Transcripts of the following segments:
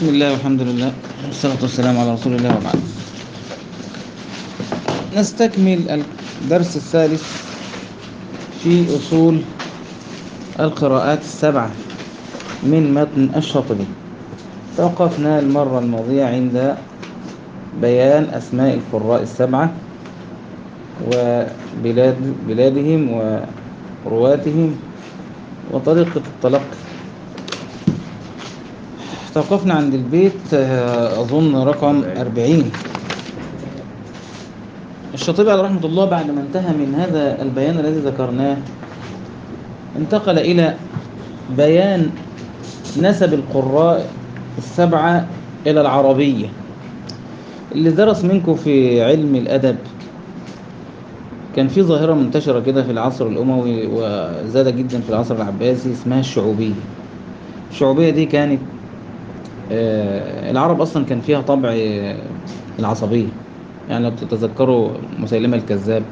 بسم الله والحمد لله والصلاة والسلام على رسول الله وبعد نستكمل الدرس الثالث في أصول القراءات السبعة من متن الشاطبي توقفنا المرة الماضية عند بيان أسماء القراء السبعة وبلاد بلادهم ورواتهم وطريقة التلقي توقفنا عند البيت أظن رقم أربعين الشاطبي على رحمة الله بعد ما انتهى من هذا البيان الذي ذكرناه انتقل إلى بيان نسب القراء السبعة إلى العربية اللي درس منكم في علم الأدب كان في ظاهرة منتشرة كده في العصر الأموي وزاد جدا في العصر العباسي اسمها الشعوبية الشعوبية دي كانت آه العرب أصلا كان فيها طبع آه العصبية يعني لو تتذكروا مسيلمة الكذاب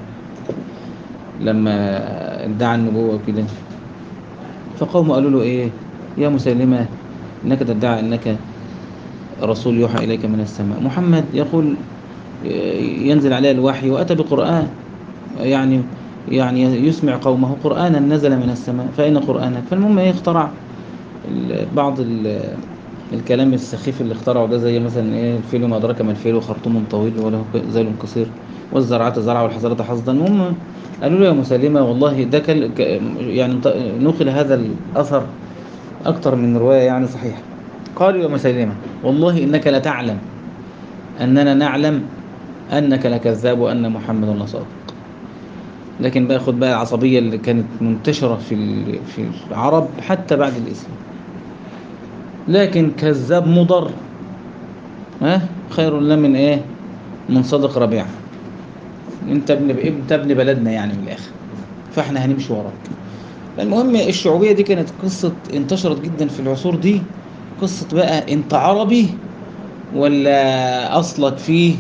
لما ادعى النبوة كده فقومه قالوا له ايه يا مسيلمة انك تدعي انك رسول يوحى اليك من السماء محمد يقول ينزل عليه الوحي واتى بقرآن يعني يعني يسمع قومه قرآنا نزل من السماء فأين قرآنك فالمهم ايه اخترع بعض الكلام السخيف اللي اخترعه ده زي مثلا ايه الفيل ما أدراك ما الفيل خرطوم طويل وله ذيل قصير والزرعات زرع والحصرات حصدا هم قالوا له يا مسلمة والله ده كل يعني نقل هذا الأثر أكثر من رواية يعني صحيح قالوا يا مسلمة والله إنك لتعلم أننا نعلم أنك لكذاب وأن محمد لصادق لكن بقى خد بقى العصبية اللي كانت منتشرة في في العرب حتى بعد الإسلام لكن كذاب مضر ها خير له من ايه من صدق ربيع انت ابن انت ابن بلدنا يعني من الاخر فاحنا هنمشي وراك المهم الشعوبيه دي كانت قصه انتشرت جدا في العصور دي قصه بقى انت عربي ولا اصلك فيه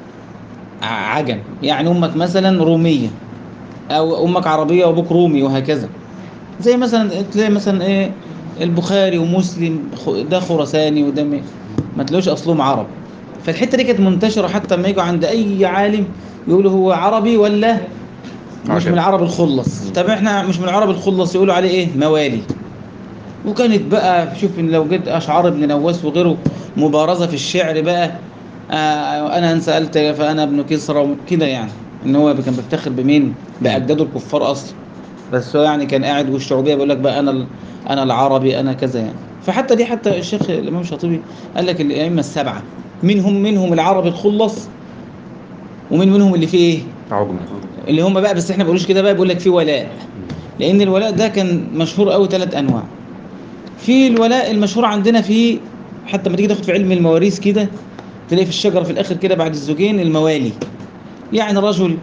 عجم يعني امك مثلا روميه او امك عربيه وابوك رومي وهكذا زي مثلا تلاقي مثلا ايه البخاري ومسلم ده خراساني وده ما تلاقوش اصلهم عرب فالحته دي كانت منتشره حتى لما يجوا عند اي عالم يقولوا هو عربي ولا مش من العرب الخلص طب احنا مش من العرب الخلص يقولوا عليه ايه موالي وكانت بقى شوف ان لو جيت اشعار ابن نواس وغيره مبارزه في الشعر بقى آه انا ان سالت فانا ابن كسرى كده يعني ان هو كان بيفتخر بمين باجداده الكفار اصلا بس هو يعني كان قاعد والشعوبيه بيقول لك بقى انا انا العربي انا كذا يعني فحتى دي حتى الشيخ الامام الشاطبي قال لك الائمه السبعه منهم منهم العربي الخلص ومن منهم اللي فيه ايه عجمة اللي هم بقى بس احنا بنقولوش كده بقى بيقول لك في ولاء لان الولاء ده كان مشهور قوي ثلاث انواع في الولاء المشهور عندنا في حتى لما تيجي تاخد في علم المواريث كده تلاقي في الشجره في الاخر كده بعد الزوجين الموالي يعني رجل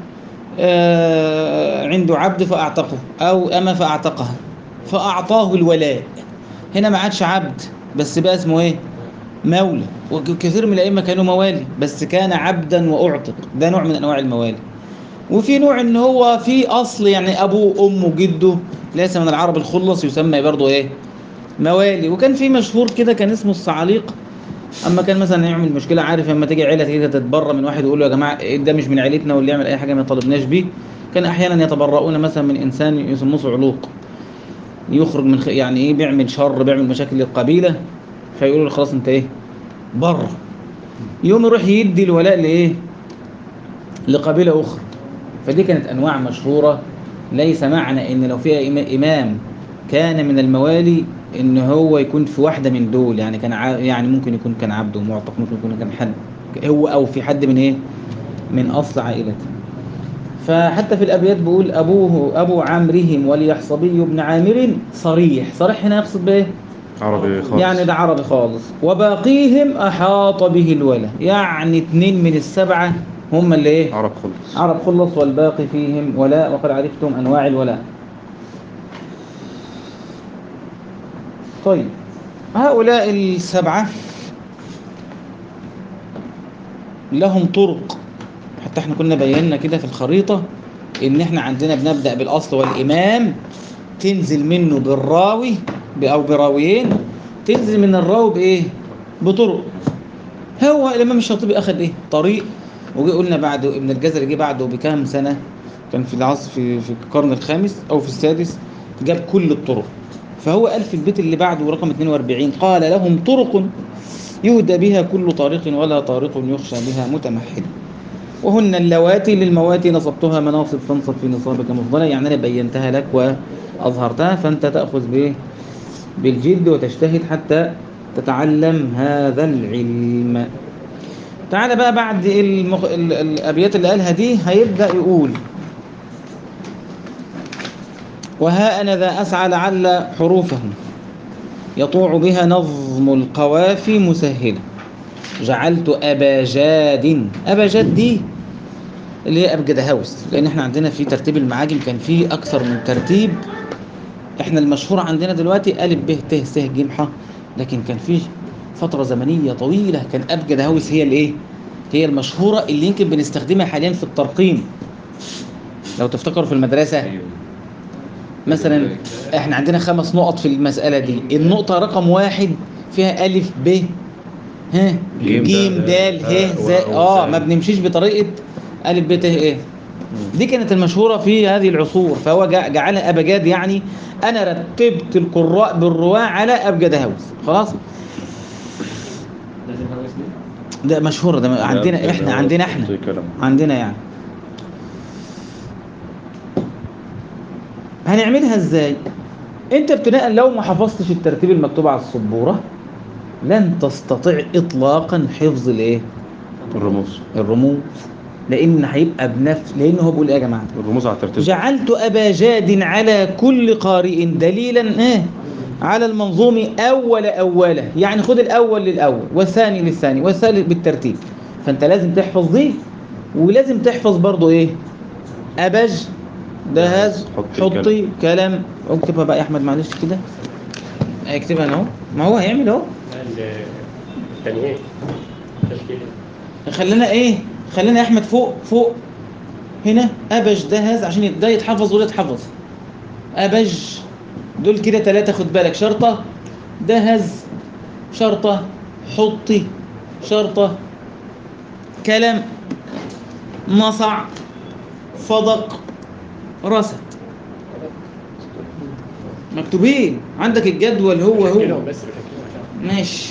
آه عنده عبد فاعتقه او اما فاعتقها فأعطاه الولاء هنا ما عادش عبد بس بقى اسمه ايه مولى وكثير من الأئمة كانوا موالي بس كان عبدا وأعتق ده نوع من أنواع الموالي وفي نوع ان هو في أصل يعني أبوه أمه جده ليس من العرب الخلص يسمى برضه ايه موالي وكان في مشهور كده كان اسمه الصعاليق اما كان مثلا يعمل مشكله عارف لما تيجي عيله كده تتبرى من واحد يقول له يا جماعه ده مش من عيلتنا واللي يعمل اي حاجه ما طالبناش بيه كان احيانا يتبرؤون مثلا من انسان يسموه صعلوق يخرج من خ... يعني ايه بيعمل شر بيعمل مشاكل للقبيله فيقولوا له خلاص انت ايه بره يوم يروح يدي الولاء لايه لقبيله اخرى فدي كانت انواع مشهوره ليس معنى ان لو فيها امام كان من الموالي ان هو يكون في واحده من دول يعني كان ع... يعني ممكن يكون كان عبد ومعتق ممكن يكون كان حد هو او في حد من ايه من اصل عائلته فحتى في الأبيات بيقول أبوه أبو عمرهم وليحصبي بن عامر صريح صريح هنا يقصد بإيه؟ عربي خالص يعني ده عربي خالص وباقيهم أحاط به الولا يعني اثنين من السبعة هم اللي إيه؟ عرب خلص عرب خلص والباقي فيهم ولاء وقد عرفتم أنواع الولاء طيب هؤلاء السبعة لهم طرق حتى احنا كنا بينا كده في الخريطة ان احنا عندنا بنبدأ بالاصل والامام تنزل منه بالراوي او براويين تنزل من الراوي بايه بطرق هو الامام الشاطبي اخذ ايه طريق وجي قلنا بعده ابن الجزري جه بعده بكام سنه كان في العصر في في القرن الخامس او في السادس جاب كل الطرق فهو قال في البيت اللي بعده رقم 42 قال لهم طرق يهدى بها كل طارق ولا طارق يخشى بها متمحل وهن اللواتي للمواتي نصبتها مناصب فانصب في نصابك مفضلة يعني أنا بينتها لك وأظهرتها فأنت تأخذ به بالجد وتجتهد حتى تتعلم هذا العلم تعالى بقى بعد المخ... ال- الأبيات اللي قالها دي هيبدأ يقول وها أنا ذا أسعى لعل حروفه يطوع بها نظم القوافي مسهلا جعلت أبا جاد أبا جاد دي اللي هي أبجد هوس لأن احنا عندنا في ترتيب المعاجم كان فيه أكثر من ترتيب احنا المشهور عندنا دلوقتي ألف ب ت س ج ح لكن كان فيه فترة زمنية طويلة كان أبجد هوس هي الإيه؟ هي المشهورة اللي يمكن بنستخدمها حاليا في الترقيم لو تفتكروا في المدرسة ايوه مثلا احنا عندنا خمس نقط في المسألة دي النقطة رقم واحد فيها ألف ب ها جيم جيم د- دال ه آه، ز و- اه وزال. ما بنمشيش بطريقة ألف ب ت ايه دي كانت المشهورة في هذه العصور فهو جع- جعلها أبجاد يعني أنا رتبت القراء بالرواة على أبجد هوس خلاص لازم هوس دي ده مشهورة ده عندنا احنا عندنا احنا زي كلام عندنا يعني هنعملها ازاي انت ابتداء لو ما حفظتش الترتيب المكتوب على السبورة لن تستطيع اطلاقا حفظ الايه الرموز الرموز لان هيبقى بنفس لان هو بيقول ايه يا جماعه الرموز على الترتيب جعلت ابا جاد على كل قارئ دليلا ايه على المنظوم اول اوله يعني خد الاول للاول والثاني للثاني والثالث بالترتيب فانت لازم تحفظ دي ولازم تحفظ برضو ايه ابج دهز حطي حطي كلام اكتبها بقى يا احمد معلش كده اكتبها انا اهو ما هو هيعمل اهو التنويه تشكيل خلينا ايه خلينا يا احمد فوق فوق هنا ابج دهز عشان ده يتحفظ وده يتحفظ ابج دول كده ثلاثة خد بالك شرطة دهز شرطة حطي شرطة كلم نصع فضق رصد مكتوبين عندك الجدول هو هو تشكيلهم بس بشكلهم عشان ماشي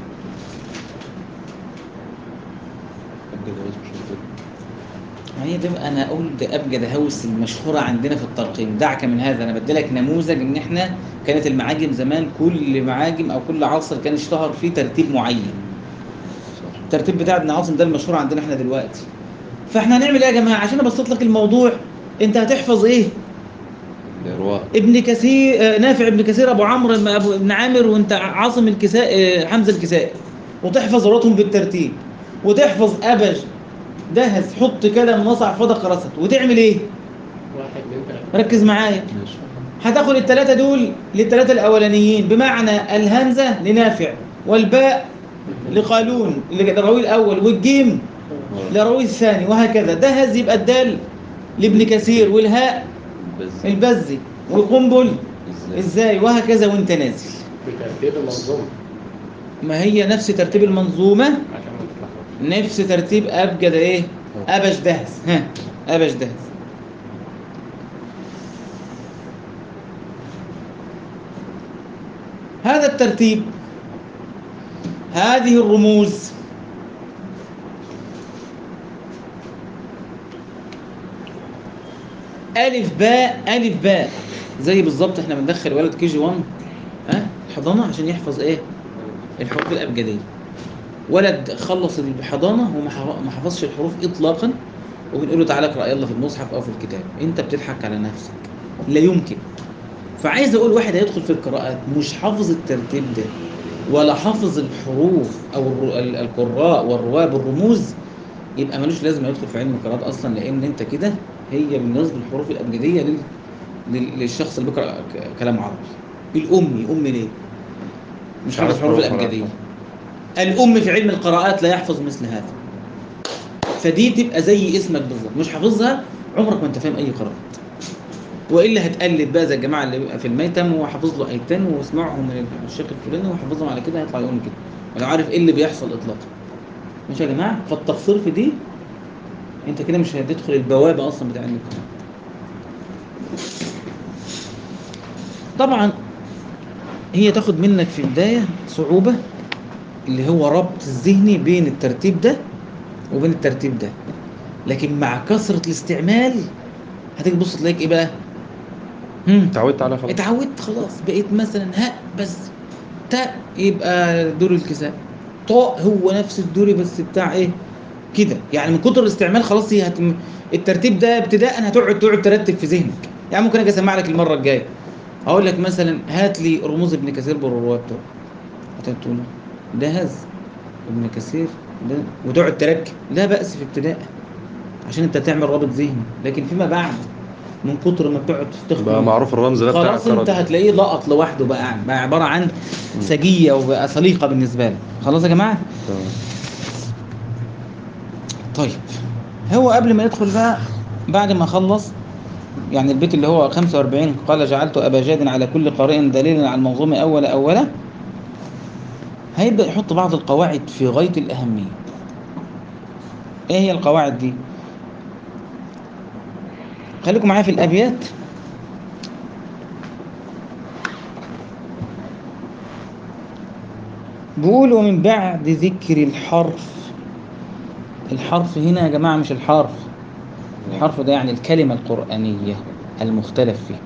ما هي ده انا اقول ده ابجد هوس المشهوره عندنا في الترقيم دعك من هذا انا بدي لك نموذج ان احنا كانت المعاجم زمان كل معاجم او كل عصر كان اشتهر فيه ترتيب معين الترتيب بتاع ابن عاصم ده المشهور عندنا احنا دلوقتي فاحنا هنعمل ايه يا جماعه عشان ابسط لك الموضوع انت هتحفظ ايه الرواء ابن كثير آه، نافع ابن كثير ابو عمرو ابو ابن عامر وانت عاصم الكساء آه، حمزه الكسائي وتحفظ رتهم بالترتيب وتحفظ ابج دهز حط كلام نصع فضق رصد وتعمل ايه واحد اثنين ثلاثة ركز معايا ماشي هتاخد الثلاثه دول للثلاثه الاولانيين بمعنى الهمزه لنافع والباء لقالون اللي لراوي الاول والجيم لراوي الثاني وهكذا دهز يبقى الدال لابن كثير والهاء بس البزي وقنبل ازاي ازاي وهكذا وانت نازل بترتيب المنظومة ما هي نفس ترتيب المنظومة عشان ما تتلخبطش نفس ترتيب أبجد إيه أبج دهس ها أبج دهس هذا الترتيب هذه الرموز ألف باء ألف باء زي بالظبط احنا بندخل ولد كي جي 1 ها الحضانة عشان يحفظ ايه الحروف الأبجدية ولد خلص الحضانة وما ح- ما حفظش الحروف إطلاقا وبنقول له تعالى اقرأ يلا في المصحف أو في الكتاب أنت بتضحك على نفسك لا يمكن فعايز أقول واحد هيدخل في القراءات مش حافظ الترتيب ده ولا حافظ الحروف أو الر- ال- القراء والرواة بالرموز يبقى ملوش لازمة يدخل في علم القراءات أصلا لأن أنت كده هي بالنسبة للحروف الأبجدية لل... لل- للشخص اللي بيقرأ ك- كلام عربي الأمي أمي ليه؟ مش حافظ الحروف الأبجدية الأم في علم القراءات لا يحفظ مثل هذا فدي تبقى زي اسمك بالظبط مش حافظها عمرك ما انت فاهم اي قراءات والا هتقلد بقى زي الجماعه اللي بيبقى في الميتم وحافظ له ايتين واسمعهم من الشيخ الفلاني وحافظهم على كده هيطلع يقول كده ولا عارف ايه اللي بيحصل اطلاقا ماشي يا جماعه فالتفسير في دي انت كده مش هتدخل البوابه اصلا بتاع الامتحان طبعا هي تاخد منك في البدايه صعوبه اللي هو ربط الذهني بين الترتيب ده وبين الترتيب ده لكن مع كثره الاستعمال هتيجي تبص تلاقيك ايه بقى هم، اتعودت على خلاص اتعودت خلاص بقيت مثلا هاء بس تاء يبقى دور الكساء طاء هو نفس الدوري بس بتاع ايه كده يعني من كتر الاستعمال خلاص هي هت... الترتيب ده ابتداء هتقعد تقعد ترتب في ذهنك يعني ممكن اجي اسمع لك المره الجايه اقول لك مثلا هات لي رموز ابن كثير بالرواة بتوعه هتقول ده هز ابن كثير ده وتقعد تركب لا بأس في ابتداء عشان انت تعمل رابط ذهني لكن فيما بعد من كتر ما بتقعد تستخدم بقى معروف الرمز ده بتاع خلاص انت التردد. هتلاقيه لقط لوحده بقى بقى عباره عن سجيه وبقى سليقه بالنسبه لك خلاص يا جماعه تمام. طيب هو قبل ما يدخل بقى بعد ما خلص يعني البيت اللي هو 45 قال جعلت أبا جاد على كل قارئ دليلا على المنظومة أول أولا هيبدأ يحط بعض القواعد في غاية الأهمية إيه هي القواعد دي؟ خليكم معايا في الأبيات بيقول ومن بعد ذكر الحرف الحرف هنا يا جماعة مش الحرف الحرف ده يعني الكلمة القرآنية المختلف فيها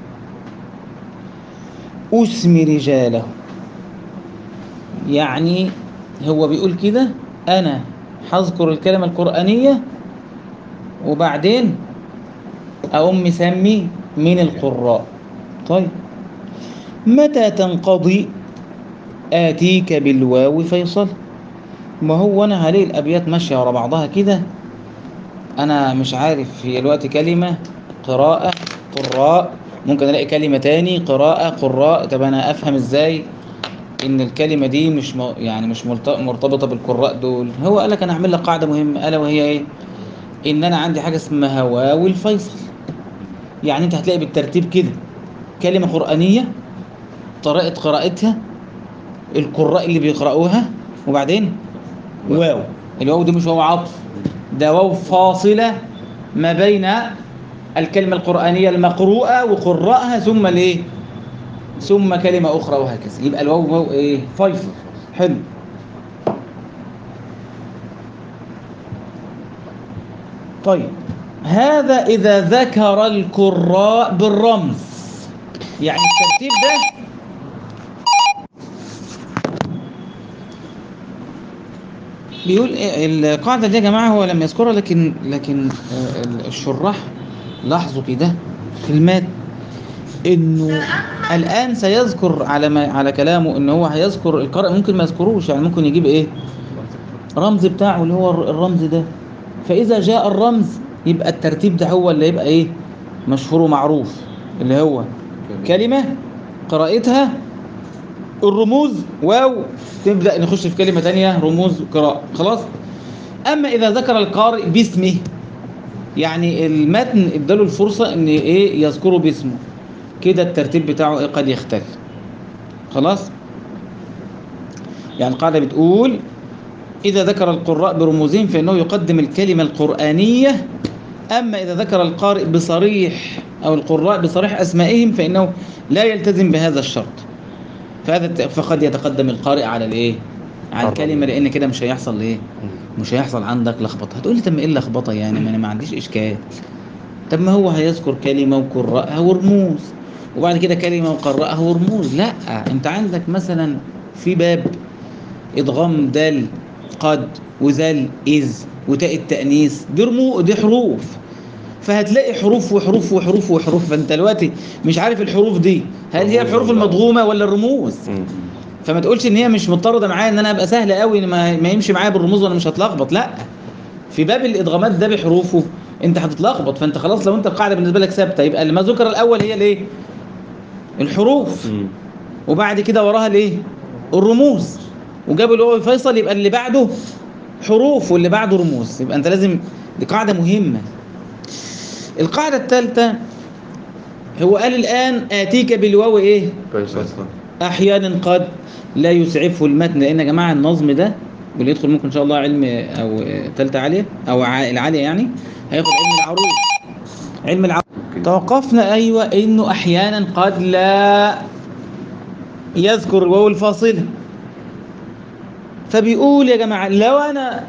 أسم رجاله يعني هو بيقول كده أنا هذكر الكلمة القرآنية وبعدين أقوم مسمي من القراء طيب متى تنقضي آتيك بالواو فيصل ما هو أنا هلاقي الأبيات ماشية ورا بعضها كده أنا مش عارف هي الوقت كلمة قراءة قراء ممكن ألاقي كلمة تاني قراءة قراء طب أنا أفهم إزاي إن الكلمة دي مش م... يعني مش ملت- مرتبطة بالقراء دول هو قال لك أنا هعمل لك قاعدة مهمة ألا وهي إيه إن أنا عندي حاجة اسمها واو الفيصل يعني أنت هتلاقي بالترتيب كده كلمة قرآنية طريقة قراءتها القراء اللي بيقرأوها وبعدين واو الواو دي مش واو عطف ده واو فاصلة ما بين الكلمة القرآنية المقروءة وقراءها ثم الايه ثم كلمة أخرى وهكذا يبقى الواو واو ايه فيصل حلو طيب هذا إذا ذكر القراء بالرمز يعني الترتيب ده بيقول إيه القاعدة دي يا جماعة هو لم يذكرها لكن لكن آه، الشراح لاحظوا كده في المات انه الان سيذكر على ما على كلامه ان هو هيذكر القارئ ممكن ما يذكروش يعني ممكن يجيب ايه رمز بتاعه اللي هو الر- الرمز ده فاذا جاء الرمز يبقى الترتيب ده هو اللي يبقى ايه مشهور ومعروف اللي هو كلمة قراءتها الرموز واو تبدأ نخش في كلمة تانية رموز قراءة خلاص أما إذا ذكر القارئ باسمه يعني المتن اداله الفرصة ان ايه يذكره باسمه كده الترتيب بتاعه إيه قد يختلف خلاص يعني القاعدة بتقول إذا ذكر القراء برموزهم فإنه يقدم الكلمة القرآنية أما إذا ذكر القارئ بصريح أو القراء بصريح أسمائهم فإنه لا يلتزم بهذا الشرط فهذا الت- فقد يتقدم القارئ على الإيه؟ على حرام. الكلمة لأن كده مش هيحصل إيه؟ مش هيحصل عندك لخبطه هتقول لي طب ما ايه اللخبطه يعني ما انا ما عنديش اشكال طب ما هو هيذكر كلمه وقراءها ورموز وبعد كده كلمه وقراءها ورموز لا انت عندك مثلا في باب ادغام دال قد وذل اذ وتاء التانيث دي رمو دي حروف فهتلاقي حروف وحروف وحروف وحروف فانت دلوقتي مش عارف الحروف دي هل هي الحروف المضغومه ولا الرموز مم. فما تقولش ان هي مش مضطرده معايا ان انا ابقى سهله قوي ان ما, ما يمشي معايا بالرموز وانا مش هتلخبط لا في باب الادغامات ده بحروفه انت هتتلخبط فانت خلاص لو انت القاعده بالنسبه لك ثابته يبقى اللي ما ذكر الاول هي الايه الحروف مم. وبعد كده وراها الايه الرموز وجابوا اللي هو فيصل يبقى اللي بعده حروف واللي بعده رموز يبقى انت لازم دي قاعده مهمه القاعده الثالثه هو قال الان اتيك بالواو ايه فيصل احيانا قد لا يسعفه المتن لان يا جماعه النظم ده واللي يدخل ممكن ان شاء الله علم او ثالثه عاليه او ع- العاليه يعني هياخد علم العروض علم العروض أوكي. توقفنا ايوه انه احيانا قد لا يذكر الواو الفاصله فبيقول يا جماعه لو انا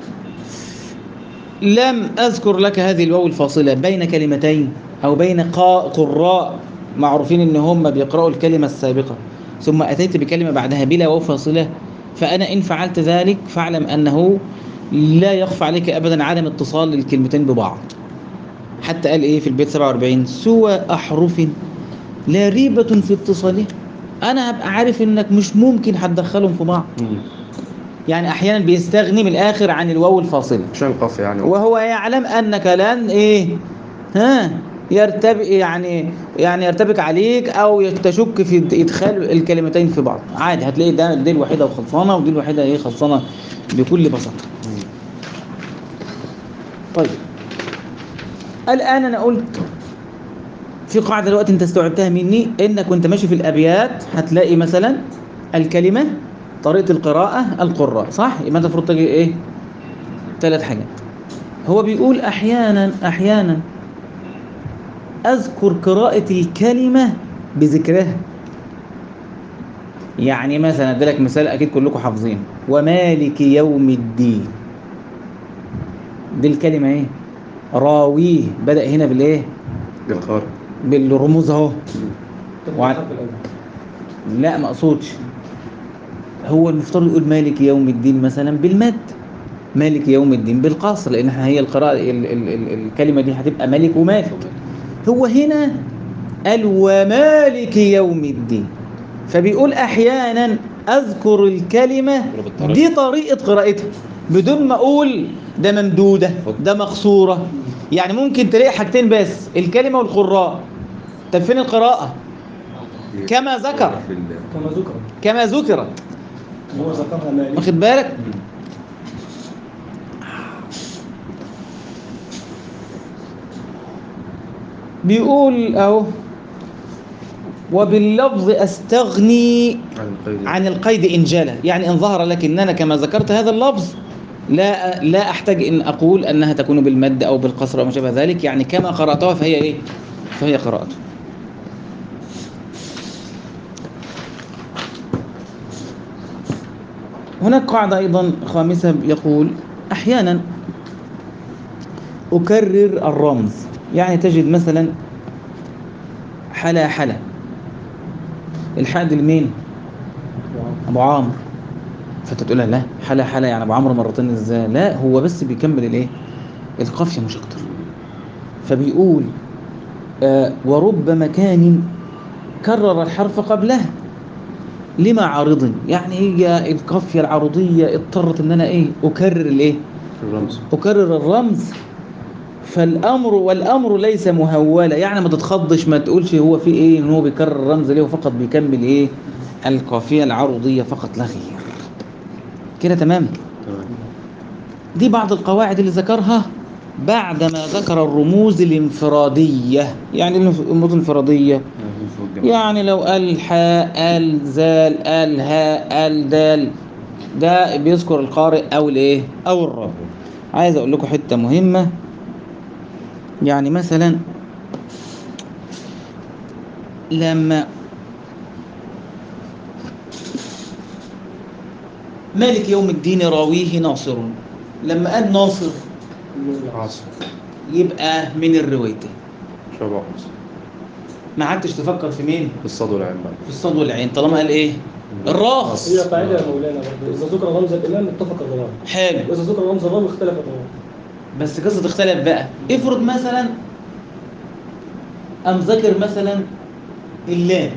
لم اذكر لك هذه الواو الفاصله بين كلمتين او بين قا- قراء معروفين ان هم بيقراوا الكلمه السابقه ثم اتيت بكلمه بعدها بلا واو فاصله فانا ان فعلت ذلك فاعلم انه لا يخفى عليك ابدا عدم اتصال الكلمتين ببعض حتى قال ايه في البيت 47 سوى احرف لا ريبة في اتصالها انا هبقى عارف انك مش ممكن هتدخلهم في بعض مم. يعني احيانا بيستغني من الاخر عن الواو الفاصله عشان قف يعني وهو يعلم انك لن ايه ها يرتبك يعني يعني يرتبك عليك او تشك في ادخال الكلمتين في بعض عادي هتلاقي ده دي الوحيده وخلصانه ودي الوحيده ايه خلصانه بكل بساطه مم. طيب الآن أنا قلت في قاعدة دلوقتي أنت استوعبتها مني إنك وأنت ماشي في الأبيات هتلاقي مثلا الكلمة طريقة القراءة القراء صح؟ يبقى أنت المفروض تجي إيه؟ ثلاث حاجات هو بيقول أحيانا أحيانا أذكر قراءة الكلمة بذكرها يعني مثلا أديلك مثال أكيد كلكم حافظين ومالك يوم الدين دي الكلمة ايه راويه بدأ هنا بالايه بالخار بالرموز اهو وع- الحرف الأول. لا ما اقصدش هو المفترض يقول مالك يوم الدين مثلا بالمد مالك يوم الدين بالقصر لان احنا هي القراءة ال ال ال الكلمة دي هتبقى مالك ومالك هو هنا قال ومالك يوم الدين فبيقول احيانا اذكر الكلمة بالطريقة. دي طريقة قراءتها بدون ما اقول ده ممدودة ده مقصورة يعني ممكن تلاقي حاجتين بس الكلمة والقراء طب فين القراءة كما ذكر في ال- كما ذكر كما ذكرت هو ذكرها مالك واخد بالك بيقول اهو وباللفظ استغني عن القيد عن القيد إن جلى يعني إن ظهر لك إن أنا كما ذكرت هذا اللفظ لا لا أحتاج إن أقول أنها تكون بالمد أو بالقصر أو ما شابه ذلك يعني كما قرأتها فهي إيه فهي قراءته هناك قاعدة أيضا خامسة يقول أحيانا أكرر الرمز يعني تجد مثلا حلا حلا الحاد لمين؟ ابو عمرو فانت تقول لها لا حلا حلا يعني ابو عمرو مرتين ازاي لا هو بس بيكمل الايه القافيه مش اكتر فبيقول آه ورب مكان كرر الحرف قبله لما عارض يعني هي القافيه العرضيه اضطرت ان انا ايه اكرر الايه الرمز أكرر الرمز فالأمر والأمر ليس مهولة يعني ما تتخضش ما تقولش هو في إيه إن هو بيكرر الرمز ليه وفقط بيكمل إيه القافية العرضية فقط لا غير كده تمام تمام دي بعض القواعد اللي ذكرها بعدما ذكر الرموز الانفرادية يعني الرموز الانفرادية يعني لو قال حاء قال زال قال هاء قال دال ده بيذكر القارئ او الايه او الراوي عايز اقول لكم حته مهمه يعني مثلا لما مالك يوم الدين راويه ناصر لما قال ناصر عاصم يبقى من الروايتين شبه عاصم ما عدتش تفكر في مين بالصاد والعين بقى في الصاد والعين طالما قال ايه الراس هي قاعدة يا مولانا برضه إذا ذكر رمز الإمام اتفق الراوي حلو وإذا ذكر رمز الراوي اختلف الراوي بس قصة تختلف بقى افرض مثلا أم ذكر مثلا اللام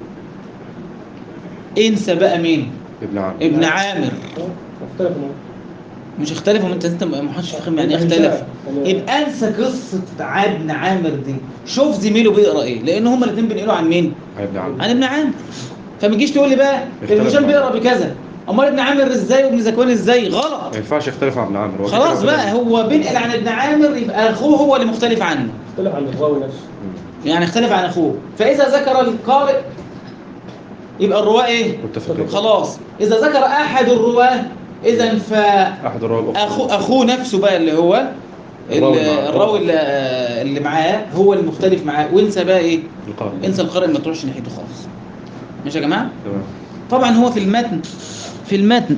انسى بقى مين ابن عم ابن عامر اه، اختلف الراوي مش اختلفوا ما انت انت ما حدش فاهم يعني ايه اختلف يبقى انسى قصة ابن عامر دي شوف زميله بيقرا ايه لان هما الاثنين بينقلوا عن مين ابن عم عن ابن عامر فما تجيش تقول لي بقى اختلف ابن هشام معاه. بيقرا بكذا امال ابن عامر ازاي وابن زكوان ازاي غلط ما ينفعش يختلف عن ابن عامر هو كده خلاص كده بقى هو بينقل عن ابن عامر يبقى اخوه هو اللي مختلف عنه اختلف عن الراوي نفسه مم. يعني اختلف عن اخوه فاذا ذكر القارئ يبقى الرواه ايه متفقين خلاص اذا ذكر احد الرواه اذا ف احد الرواه الاخرى أخو أخوه نفسه بقى اللي هو الراوي ال- معاه. الراوي اللي, اللي معاه هو المختلف معاه وانسى بقى ايه القارئ انسى القارئ ما تروحش ناحيته خالص ماشي يا جماعه تمام طبعا هو في المتن في المتن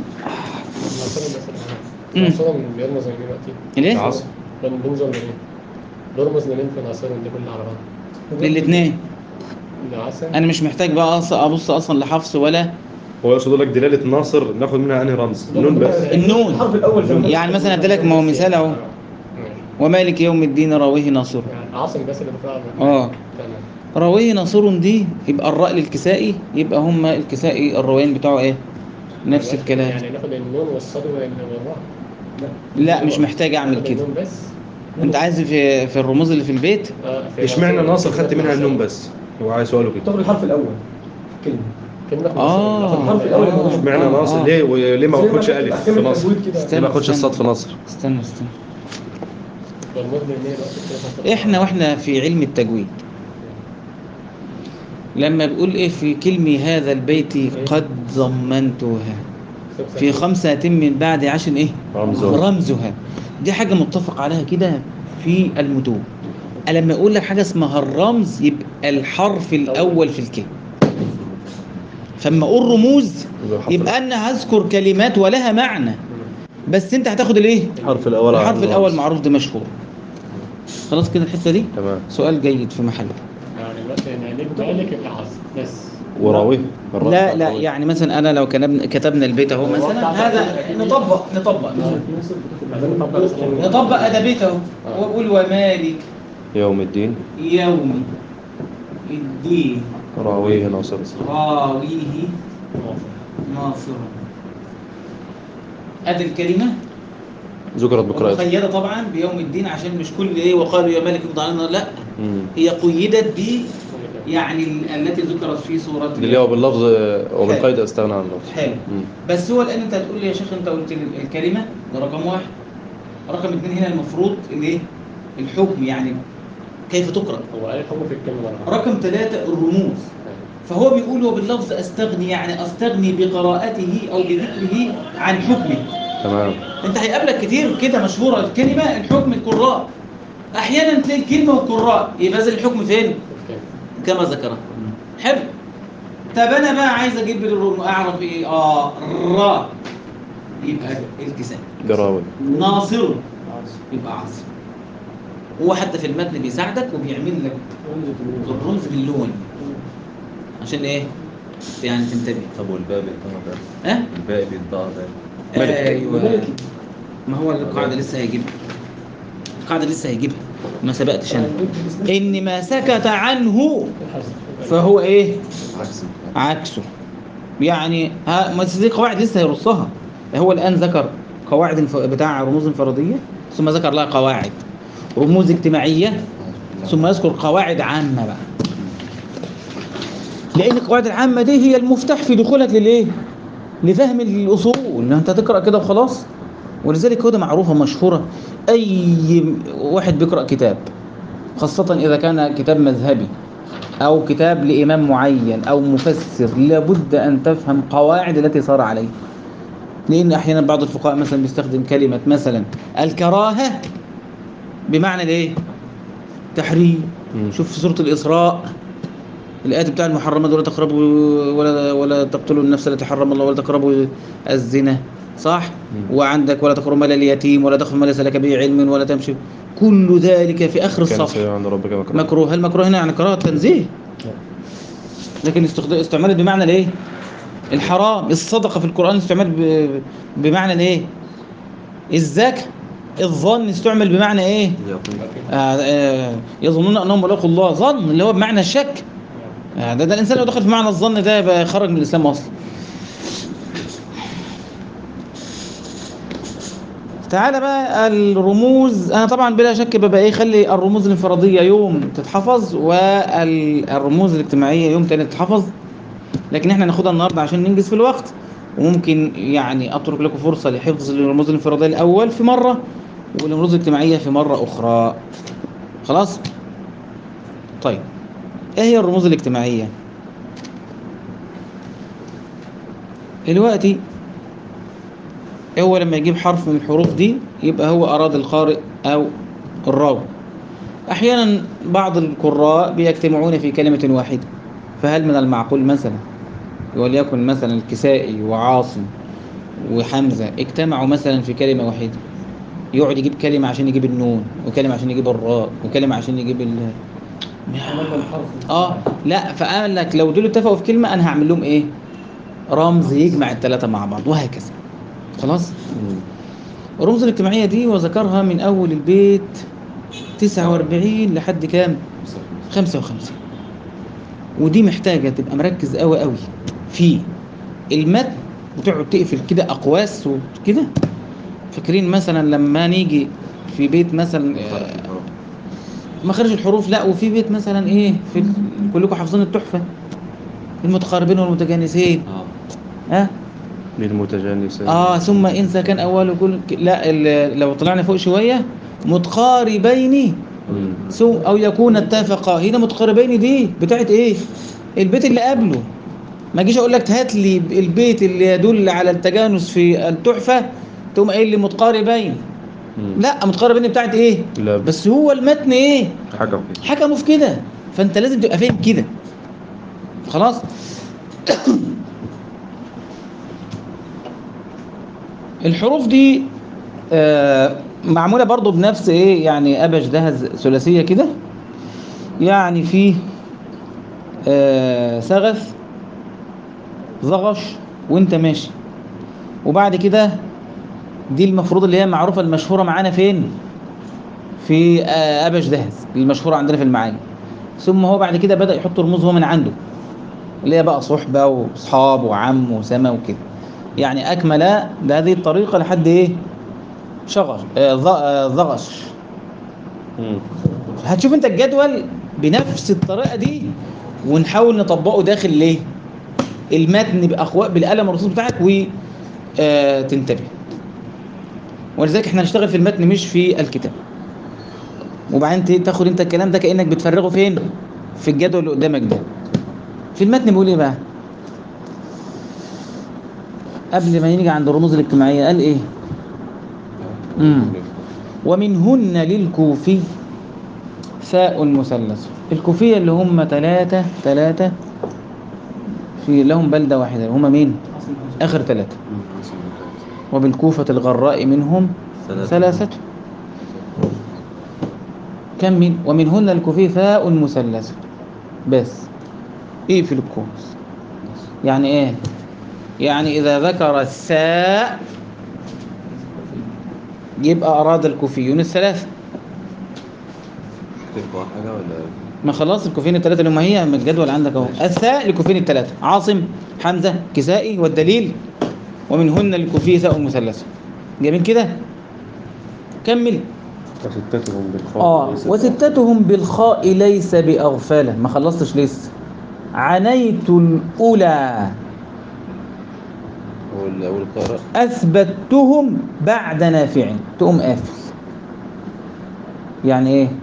مم. مثلا بيرمز من دلوقتي ليه العصر كان بينزل منين؟ بيرمز منين في العصارين دي كلها على بعض؟ للاثنين العسل انا مش محتاج بقى أص- ابص اصلا لحفص ولا هو يقصد لك دلالة ناصر ناخد منها انهي رمز نون بس النون. الحرف الاول زي ما يعني مثلا اديلك ما هو مثال اهو ماشي. ومالك يوم الدين راويه ناصر يعني عاصم بس اللي بتاع اه تمام راويه ناصر دي يبقى الراء للكسائي يبقى هما الكسائي الراويين بتوعه ايه نفس الكلام يعني ناخد النون والصاد والراء لا مش محتاج اعمل ناخد كده النون بس انت عايز في في الرموز اللي في البيت آه، في اشمعنى العصارين. ناصر خدت منها النون بس هو عايز سؤاله كده تاخد الحرف الاول كلمه كلمة ناخد آه. ناخد الحرف الأول آه. اللي اشمعنى آه، ناصر آه. ليه وليه ما زي باخدش في الف أحكام في ناصر التجويد كده. ليه ما باخدش الصاد في ناصر استنى استنى والمد بالمية بقى كده. احنا واحنا في علم التجويد لما بيقول ايه في كلمة هذا البيت قد ضمنتها في خمسة من بعد عشر ايه رمزه رمزها دي حاجة متفق عليها كده في المتون لما اقول لك حاجة اسمها الرمز يبقى الحرف الاول في الكلمة فلما اقول رموز يبقى انا هذكر كلمات ولها معنى بس انت هتاخد الايه الحرف الاول على الحرف الاول الرمز. معروف ده مشهور خلاص كده الحته دي تمام سؤال جيد في محله يعني مثلا يعني مالك يبقى عاصم بس وراويه لا لا يعني مثلا انا لو كتبنا كتبنا البيت اهو مثلا هذا نطبق نطبق نطبق ادبيت اهو واقول ومالك يوم الدين يوم الدين راويه ناصر راويه ناصر ادي الكلمه ذكرت بقراءة مقيده طبعا بيوم الدين عشان مش كل ايه وقالوا يا مالك اقض علينا لا مم. هي قيدت ب يعني ال- التي ذكرت في سوره اللي هو باللفظ وبالقيد استغنى عن اللفظ حلو مم. بس هو الان انت هتقول لي يا شيخ انت قلت لي الكلمه ده رقم واحد رقم اثنين هنا المفروض الايه الحكم يعني كيف تقرا هو قال حكم في الكلمة مرة رقم ثلاثة الرموز فهو بيقول وباللفظ استغني يعني استغني بقراءته او بذكره عن حكمه تمام انت هيقابلك كتير كده مشهوره الكلمه الحكم القراء احيانا تلاقي الكلمه والقراء يبقى نازل الحكم فين كما ذكره حلو طب انا بقى عايز اجيب الرم اعرف ايه اه را يبقى الكساء جراوي ناصر يبقى عاصم هو حتى في المتن بيساعدك وبيعمل لك الرمز باللون عشان ايه يعني تنتبه طب والباقي بيتضاع ده ها الباقي بيتضاع ده ملك. ايوه ما هو القاعده لسه هيجيبها القاعده لسه هيجيبها ما سبقتش انا ان ما سكت عنه فهو ايه عكس عكسه يعني ها ما دي قواعد لسه هيرصها هو الان ذكر قواعد انف- بتاع رموز انفراديه ثم ذكر لها قواعد رموز اجتماعيه ثم يذكر قواعد عامه بقى لان القواعد العامه دي هي المفتاح في دخولك للايه لفهم الاصول ان انت تقرا كده وخلاص ولذلك كده معروفه مشهوره اي واحد بيقرا كتاب خاصه اذا كان كتاب مذهبي أو كتاب لإمام معين أو مفسر لابد أن تفهم قواعد التي صار عليه لأن أحيانا بعض الفقهاء مثلا بيستخدم كلمة مثلا الكراهة بمعنى الإيه؟ تحريم مم. شوف في سورة الإسراء الآيات بتاع المحرمات ولا تقربوا ولا ولا تقتلوا النفس التي حرم الله ولا تقربوا الزنا صح؟ مم. وعندك ولا تقربوا مال اليتيم ولا تقف ما ليس لك به علم ولا تمشي كل ذلك في آخر كان الصفحة سيء عند ربك مكروه مكروه هل مكروه هنا يعني كراهه تنزيه لكن استخد- استعملت بمعنى الايه الحرام الصدقه في القران استعمل ب- بمعنى الايه الزكاه الظن استعمل بمعنى ايه آه آه يظنون انهم ملاقوا الله ظن اللي هو بمعنى الشك آه ده, ده الانسان لو دخل في معنى الظن ده يبقى خرج من الاسلام اصلا تعالى بقى الرموز انا طبعا بلا شك ببقى ايه خلي الرموز الانفراديه يوم تتحفظ والرموز الاجتماعيه يوم تاني تتحفظ لكن احنا ناخدها النهارده عشان ننجز في الوقت وممكن يعني اترك لكم فرصه لحفظ الرموز الانفراديه الاول في مره والرموز الاجتماعيه في مره اخرى خلاص طيب ايه هي الرموز الاجتماعيه دلوقتي هو لما يجيب حرف من الحروف دي يبقى هو أراد القارئ أو الراوي أحيانا بعض القراء بيجتمعون في كلمة واحدة فهل من المعقول مثلا وليكن مثلا الكسائي وعاصم وحمزة اجتمعوا مثلا في كلمة واحدة يقعد يجيب كلمة عشان يجيب النون وكلمة عشان يجيب الراء وكلمة عشان يجيب ال اه لا فقال لك لو دول اتفقوا في كلمة انا هعمل لهم ايه رمز يجمع الثلاثة مع بعض وهكذا خلاص الرموز الاجتماعية دي وذكرها من اول البيت 49 لحد كام 55 ودي محتاجة تبقى مركز قوي قوي في المتن وتقعد تقفل كده أقواس وكده فاكرين مثلا لما نيجي في بيت مثلا آه، مخارج الحروف لا وفي بيت مثلا ايه في ال- كلكم حافظين التحفة المتقاربين والمتجانسين اه ها للمتجانسين اه ثم ان سكن اوله كل لا ال- لو طلعنا فوق شوية متقاربين مم. سو او يكون اتفقا هنا متقاربين دي بتاعت ايه البيت اللي قبله ما اجيش اقول لك هات لي البيت اللي يدل على التجانس في التحفه تقوم قايل لي متقاربين مم. لا متقاربين بتاعت ايه لا بس هو المتن ايه حكم كده حكموا في كده فانت لازم تبقى فاهم كده خلاص الحروف دي آه، معمولة برضو بنفس ايه يعني ابش دهز ثلاثية كده يعني في آه، سغث ضغش وانت ماشي وبعد كده دي المفروض اللي هي معروفة المشهورة معانا فين في آه، أبش دهز المشهورة عندنا في المعاني ثم هو بعد كده بدأ يحط رموز هو من عنده اللي هي بقى صحبة وصحاب وعم وسما وكده يعني أكمل بهذه الطريقة لحد إيه شغش آه، ض- آه، ضغش مم. هتشوف انت الجدول بنفس الطريقة دي ونحاول نطبقه داخل ليه المتن بأخواء بالقلم الرصاص بتاعك وتنتبه ولذلك احنا هنشتغل في المتن مش في الكتاب وبعدين ت- تاخد انت الكلام ده كأنك بتفرغه فين في الجدول اللي قدامك ده في المتن بيقول ايه بقى قبل ما يجي عند الرموز الاجتماعية قال ايه مم. ومنهن للكوفي فاء مثلث الكوفية اللي هم ثلاثة ثلاثة في لهم بلدة واحدة هم مين آخر ثلاثة وبالكوفة الغراء منهم ثلاثة. ثلاثة كم من ومنهن الكوفي فاء مثلث بس ايه في الكوس يعني ايه يعني اذا ذكر الساء يبقى اراد الكوفيون الثلاثه تبقى حاجة ولا ما خلاص الكوفين الثلاثة اللي هم هي من الجدول عندك اهو الثاء للكوفين الثلاثة عاصم حمزة كسائي والدليل ومنهن الكوفي ثاء مثلثة جميل كده كمل وستتهم بالخاء اه ليس وستتهم بالخاء ليس بأغفلة ما خلصتش لسه عنيت الأولى وال- والقراء أثبتهم بعد نافع تقوم قافل يعني إيه؟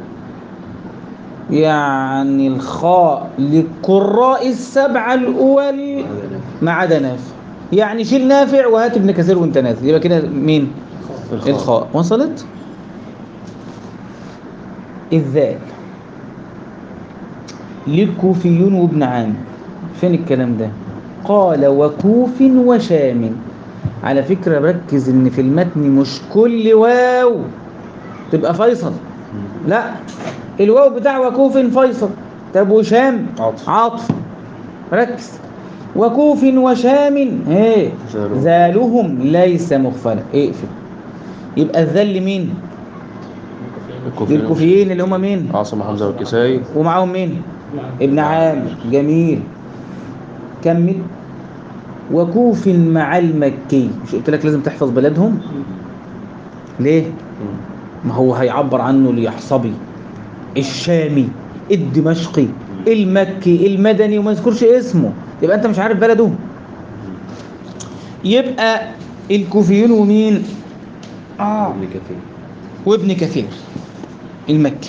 يعني الخاء للقراء السبعة الأول ما عدا نافع يعني شيل نافع وهات ابن كثير وانت نازل يبقى كده مين؟ الخاء. الخاء وصلت؟ الذال للكوفيون وابن عامر فين الكلام ده؟ قال وكوف وشام على فكرة ركز ان في المتن مش كل واو تبقى فيصل لا الواو بتاع وكوف فيصل طب وشام عطف. عطف ركز وكوف وشام ايه زالهم. زالهم ليس مغفلا اقفل يبقى الذل مين الكوفيين. للكوفيين اللي هم مين عاصم حمزة والكسائي ومعاهم مين ابن عامر جميل كمل وكوف مع المكي مش قلت لك لازم تحفظ بلدهم ليه مم. ما هو هيعبر عنه اليحصبي الشامي الدمشقي المكي المدني وما يذكرش اسمه يبقى انت مش عارف بلده يبقى الكوفيون ومين اه ابن كثير وابن كثير المكي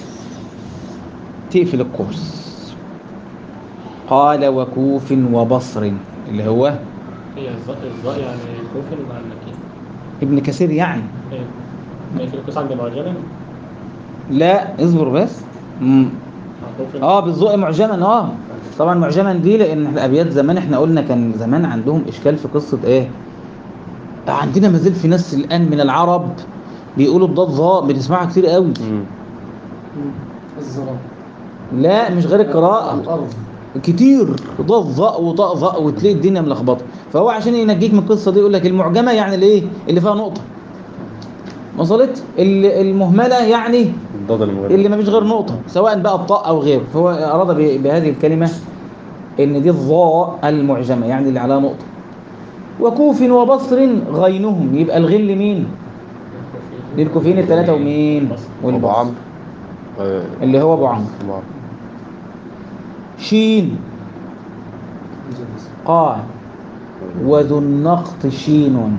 تقفل القوس قال وكوف وبصر اللي هو هي الظاء الظاء يعني كوفن مع النكين ابن كثير يعني ايه ما في القصة عند معجمة لا اصبر بس مم. كوفن اه بالذوق معجما اه طبعا معجما دي لان الابيات زمان احنا قلنا كان زمان عندهم اشكال في قصه ايه عندنا ما زال في ناس الان من العرب بيقولوا الضاد ظاء بنسمعها كتير قوي مم. الزرار لا مش غير القراءه الأرض كتير ضاد ظاء وطاء ظاء وتلاقي الدنيا ملخبطه فهو عشان ينجيك من القصه دي يقول لك المعجمه يعني الايه اللي فيها نقطه وصلت ال- المهمله يعني الضاد المغرب اللي ما فيش غير نقطة سواء بقى الطاء أو غيره فهو أراد ب- بهذه الكلمة إن دي الظاء المعجمة يعني اللي عليها نقطة وكوف وبصر غينهم يبقى الغين لمين؟ للكوفيين الثلاثة ومين؟ أبو والبصر عمرو آه، اللي هو أبو عمرو أبو عمرو شين قاع وذو النقط شين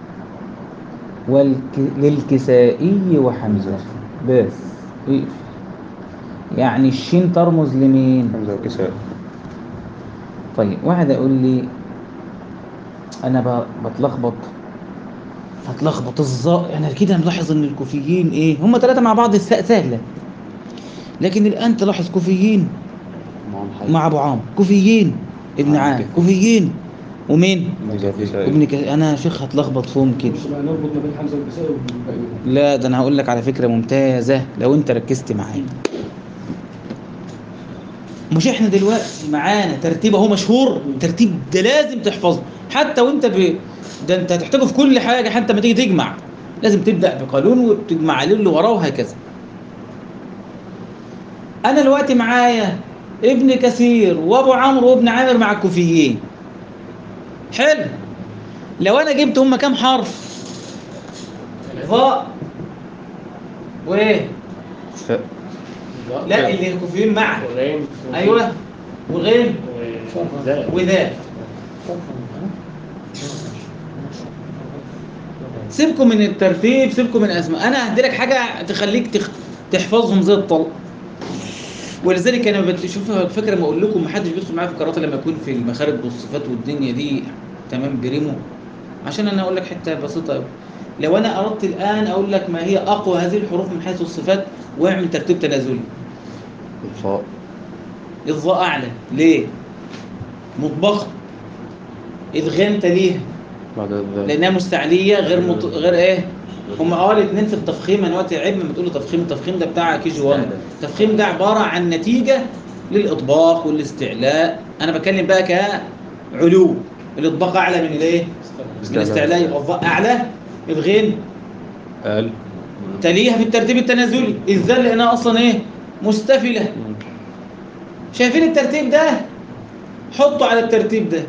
والك... للكسائي وحمزة بس إيه؟ يعني الشين ترمز لمين؟ حمزة وكساء طيب واحد يقول لي انا ب- بتلخبط هتلخبط الظاء انا كده ملاحظ ان الكوفيين ايه هم ثلاثه مع بعض الساء سهله لكن الان تلاحظ كوفيين معاهم حاجة. مع ابو عامر كوفيين ابن عامر عامر كده. كوفيين ومين حمزة وكساء ابن ك... انا يا شيخ هتلخبط فيهم كده مش بقى نربط ما بين حمزة والكسائي والباقيين لا ده انا هقول لك على فكره ممتازه لو انت ركزت معايا مش احنا دلوقتي معانا ترتيب اهو مشهور الترتيب ده لازم تحفظه حتى وانت ب... ده انت هتحتاجه في كل حاجه حتى لما تيجي تجمع لازم تبدا بقانون وتجمع عليه اللي وراه وهكذا انا دلوقتي معايا ابن كثير وابو عمرو وابن عامر مع الكوفيين حلو لو انا جبت هم كام حرف ظاء وايه ساء لا اللي الكوفيين معا وغين ايوه وغين وذال وذال سيبكم من الترتيب سيبكم من الاسماء انا هدي لك حاجه تخليك تخ... تحفظهم زي الطلق ولذلك انا بشوف فكره ما اقول لكم ما حدش بيدخل معايا في القراءات لما يكون في المخارج والصفات والدنيا دي تمام بريمو عشان انا اقول لك حته بسيطه قوي لو انا اردت الان اقول لك ما هي اقوى هذه الحروف من حيث الصفات واعمل ترتيب تنازلي الفاء الظاء اعلى ليه مطبقه اذ غنت ليها بعد الذال لانها مستعليه غير مط... غير ايه هم اه الاثنين في التفخيم انا وقت عيب لما تقول تفخيم التفخيم ده بتاع كي جي 1 التفخيم ده عباره عن نتيجه للاطباق والاستعلاء انا بتكلم بقى كعلو الاطباق اعلى من الايه من الاستعلاء يبقى الظاء اعلى الغين قال تليها في الترتيب التنازلي الذال لانها اصلا ايه مستفله شايفين الترتيب ده حطوا على الترتيب ده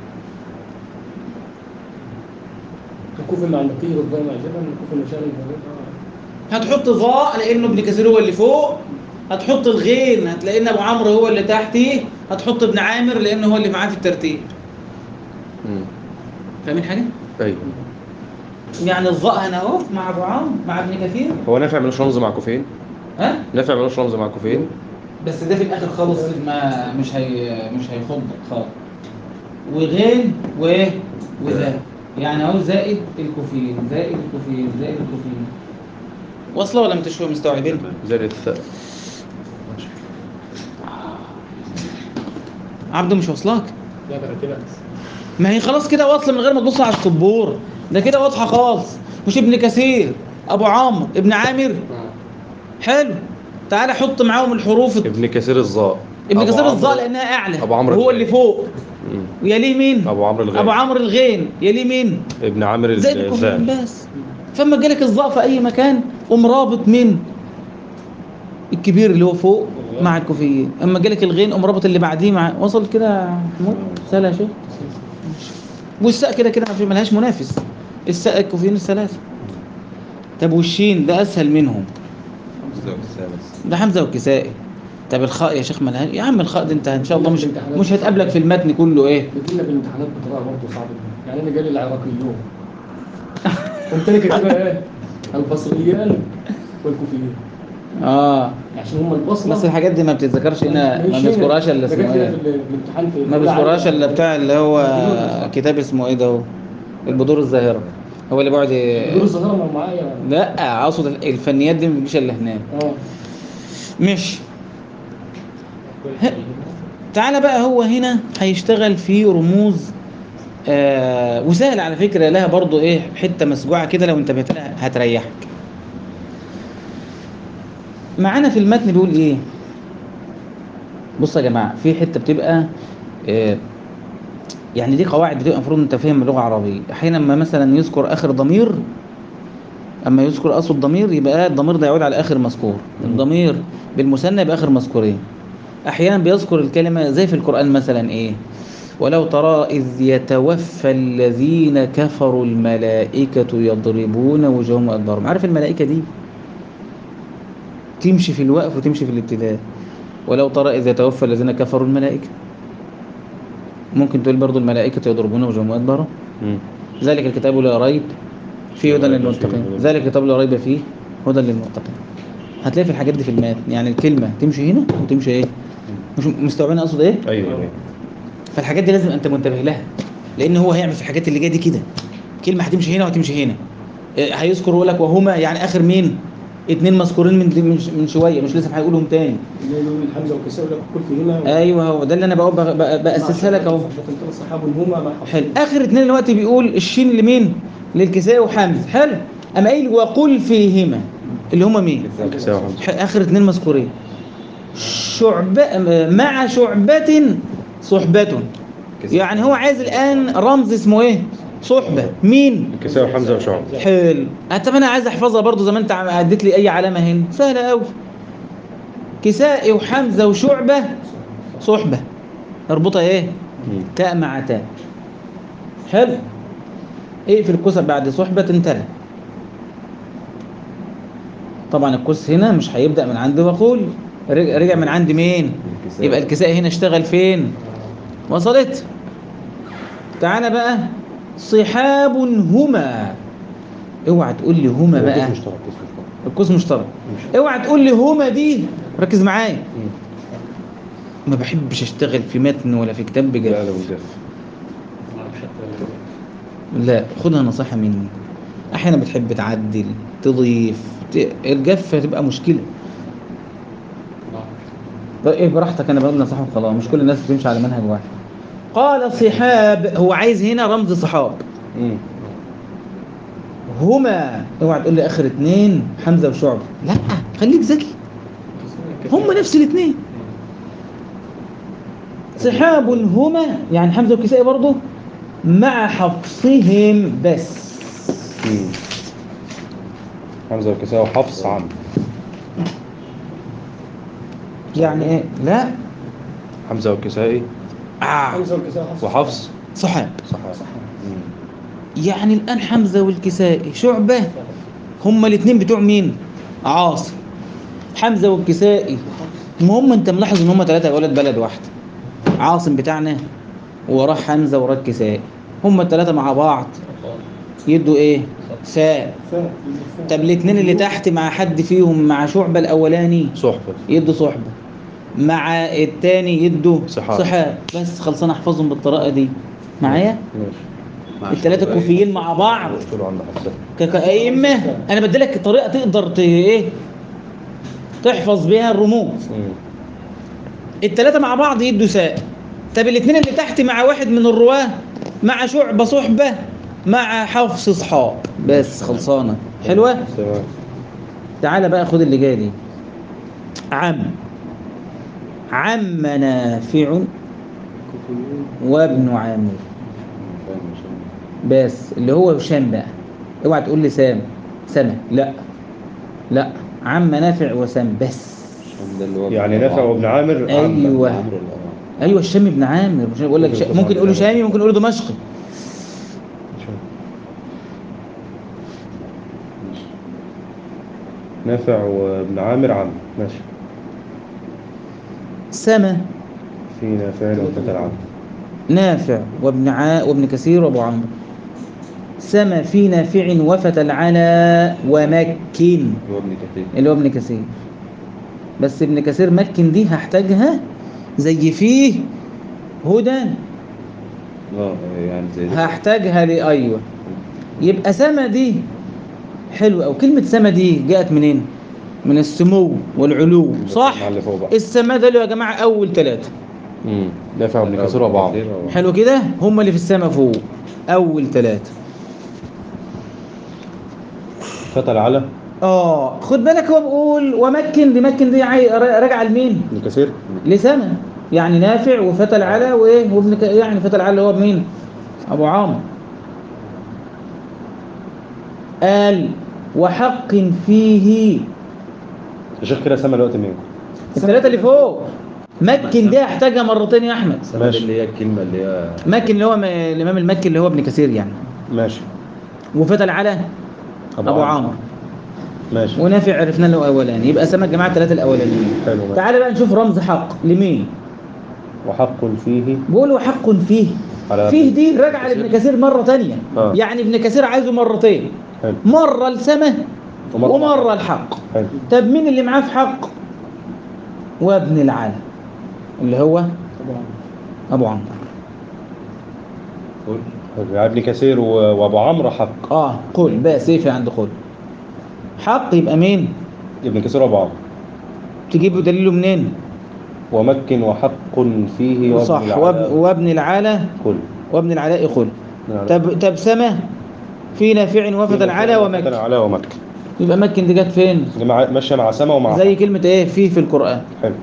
الكوفي مع النقير والضاء مع الجبل الكوفي المشاري هتحط ظاء لانه ابن كثير هو اللي فوق هتحط الغين هتلاقي ان ابو عمرو هو اللي تحتيه هتحط ابن عامر لانه هو اللي معاه في الترتيب مم. فاهمين حاجه ايوه يعني الظاء هنا اهو مع ابو عمرو مع ابن كثير هو نافع ملوش رمز مع كوفين ها نافع ملوش رمز مع كوفين بس ده في الاخر خالص ما مش هي مش هيخضك خالص وغين و وذا يعني اهو زائد الكوفيين زائد الكوفيين زائد الكوفيين واصله ولا انتوا شويه مستوعبين زائد الثاء عبده مش واصلاك لا ترتيبها بس ما هي خلاص كده واصله من غير ما تبص على السبور ده كده واضحه خالص مش ابن كثير ابو عمرو ابن عامر حلو تعالى حط معاهم الحروف ابن كثير الظاء ابن أبو كثير عمرو- الظاء لانها اعلى أبو عمرو هو الغين. اللي فوق مم. ويليه مين ابو عمرو الغين ابو عمرو الغين يليه مين ابن عامر زائد الكوفيين الذال بس فاما جالك الظاء في اي مكان قوم رابط من الكبير اللي هو فوق مع الكوفيين اما جالك الغين قوم رابط اللي بعديه مع وصل كده يا محمود سهله يا شيخ والساء كده كده ما في- ملهاش منافس الساء الكوفيين الثلاثه طب والشين ده اسهل منهم ده حمزه والكسائي طب الخاء يا شيخ ملهاش يا عم الخاء ده انت ان شاء الله مش مش هتقابلك في المتن كله ايه بتجينا في الامتحانات بطريقه برضه صعبه جدا يعني انا جالي العراقيون قلت لك كده ايه البصريان والكوفيين اه عشان هم البصمه بس الحاجات دي ما بتتذكرش هنا ما مش بيذكرهاش الا ده اسمه كده ايه في ال- الامتحان في ما بيذكرهاش الا بتاع اللي هو كتاب اسمه ايه ده هو البذور الزاهره هو اللي بيقعد ي- دول الظاهره ما معايا لا اقصد الفنيات دي ما بتجيش الا هناك اه مش تعالى بقى هو هنا هيشتغل في رموز آه وسهل على فكرة لها برضو ايه حتة مسجوعة كده لو انتبهت لها هتريحك معانا في المتن بيقول ايه بصوا يا جماعة في حتة بتبقى آه يعني دي قواعد بتبقى المفروض انت فاهم اللغة العربية احيانا ما مثلا يذكر اخر ضمير اما يذكر اصل الضمير يبقى الضمير ده يعود على اخر مذكور الضمير بالمثنى يبقى اخر مذكورين احيانا بيذكر الكلمه زي في القران مثلا ايه ولو ترى اذ يتوفى الذين كفروا الملائكه يضربون وجوههم وادبارهم عارف الملائكه دي تمشي في الوقف وتمشي في الابتداء ولو ترى اذ يتوفى الذين كفروا الملائكه ممكن تقول برضو الملائكه يضربون وجوههم وادبارهم مم. ذلك الكتاب لا ريب فيه هدى للمتقين ذلك الكتاب لا ريب فيه هدى للمتقين هتلاقي في الحاجات دي في المات يعني الكلمة تمشي هنا وتمشي ايه مش مستوعبين اقصد ايه ايوه ايوه فالحاجات دي لازم انت منتبه لها لان هو هيعمل في الحاجات اللي جايه دي كده كلمة هتمشي هنا وهتمشي هنا إيه، هيذكر يقول لك وهما يعني اخر مين اتنين مذكورين من من من شويه مش لسه هيقولهم تاني اللي هو يقول الحمزه والكساء يقول لك كل في هنا ايوه هو ده اللي انا بقول بق- بق- باسسها لك اهو فتنتظر الصحابه هما مع حلو اخر اتنين دلوقتي بيقول الشين لمين للكساء وحمزه حلو اما قايل وقل فيهما اللي هما مين كساء وحمزة. ح- اخر اتنين مذكورين شعبة مع شعبة صحبة يعني هو عايز الان رمز اسمه ايه صحبة مين كساء وحمزه وشعب حلو طب انا عايز احفظها برضو زي ما انت عم- اديت لي اي علامة هنا سهلة قوي كساء وحمزة وشعبة صحبة اربطها ايه مم. تاء مع تاء حلو اقفل الكسر بعد صحبة تلا طبعا الكس هنا مش هيبدأ من عند وقول رجع رجع من عند مين الكساء. يبقى الكساء هنا اشتغل فين وصلت تعالى بقى صحاب هما اوعى تقول لي هما بقى مشترك كسر مشترك الكوس مشترك اوعى تقول لي هما دي ركز معايا مم. ما بحبش اشتغل في متن ولا في كتاب لا بجد لا والجاف ما اعرفش حتى لا خدها نصيحة مني احيانا بتحب تعدل تضيف ت... الجف هتبقى مشكلة بقى ايه براحتك انا بقول نصيحة وخلاص مش كل الناس بتمشي على منهج واحد قال صحاب هو عايز هنا رمز صحاب مم. هما اوعى تقول لي اخر اتنين حمزة وشعبة لا خليك ذكي هما نفس الاتنين صحاب هما يعني حمزة والكسائي برضه مع حفصهم بس مم. حمزه وكساء وحفص عم يعني ايه لا حمزه والكسائي آه. حمزه والكساء حفص وحفص صحاب صح مم. يعني الآن حمزة والكسائي شعبة هما الاثنين بتوع مين عاصم حمزة والكسائي المهم انت ملاحظ ان هما ثلاثة ولد بلد واحدة عاصم بتاعنا وراه حمزة وراه الكسائي هما الثلاثة مع بعض يدوا ايه فاء فاء طب الاثنين اللي تحت مع حد فيهم مع شعبة الاولاني صحبه يدوا صحبة مع التاني يدوا صحاب. صحاب بس خلصانة احفظهم بالطريقة دي معايا ماشي مع الثلاثة الشعبية. كوفيين مع بعض قلت عند حفصه ك- كأئمة أنا بديلك طريقة تقدر ت... إيه تحفظ بيها الرموز مم. التلاتة مع بعض يدوا ساء طب الاتنين اللي تحت مع واحد من الرواه مع شعبة صحبة مع حفص صحاب بس خلصانة حلوة تمام تعالى بقى خد اللي جاي دي عم عم نافع وابن عامر فاهم عشان- بس اللي هو هشام بقى اوعى تقول لي سام سما لا لا عم نافع وسام بس عشان ده اللي هو يعني بتاع نافع وابن عامر أيوة. عم. عمرو ولا- آه. ايوه الشام ابن عامر مش بقول لك شا... ممكن يقولوا شامي ممكن يقولوا دمشقي ماشي. نافع وابن عامر عم ماشي سما في نافع وفتى العم نافع وابن ع... وابن كثير وابو عمرو سما في نافع وفتى العلا ومكن هو ابن كثير اللي هو ابن كثير بس ابن كثير مكن دي هحتاجها زي فيه هدى اه يعني زي ده. هحتاجها لي ايوه يبقى سما دي حلو او كلمه سما دي جاءت منين من السمو والعلو صح مع اللي فوق بقى السما ده اللي يا جماعه اول ثلاثه امم نافع ابن كثير وابو عمرو حلو كده هم اللي في السما فوق اول ثلاثه فتى على اه خد بالك هو بيقول ومكن دي مكن دي عاي- راجعه لمين ابن كثير لسما يعني نافع وفتى العلا وايه وابن ك... يعني فتى العلا اللي هو مين ابو عمرو قال وحق فيه يا شيخ كده سما الوقت مين الثلاثه اللي فوق مكن دي هحتاجها مرتين يا احمد السما دي ماشي. اللي هي الكلمة اللي هي مكن اللي هو م... الامام المكي اللي هو ابن كثير يعني ماشي وفتى العلا ابو عمرو ماشي ونافع عرفنا له اولاني يبقى سما الجماعه الثلاثه الاولانيين حلو ماشي. تعالى بقى نشوف رمز حق لمين وحق فيه بيقولوا حق فيه على فيه دي راجعه لابن كثير مره تانية آه. يعني ابن كثير عايزه مرتين حلو مره السماء ومرة ومره الحق حلو طب مين اللي معاه في حق وابن العلا اللي هو طبعا ابو عمرو قول حلو. يعني ابن كثير و- وابو عمرو حق اه قل بقى سيفي عند قل حق يبقى مين ابن كثير وابو عمرو تجيبوا دليله منين ومكن وحق فيه وابن صح العلاء. واب- وابن العلا كل وابن العلاء قل نعم. طب طب سما في نافع وفد العلا فتى ومكن العلا ومكة يبقى مكن دي جت فين دي مع- ماشيه مع سما ومع زي كلمة ايه فيه في القرآن حلو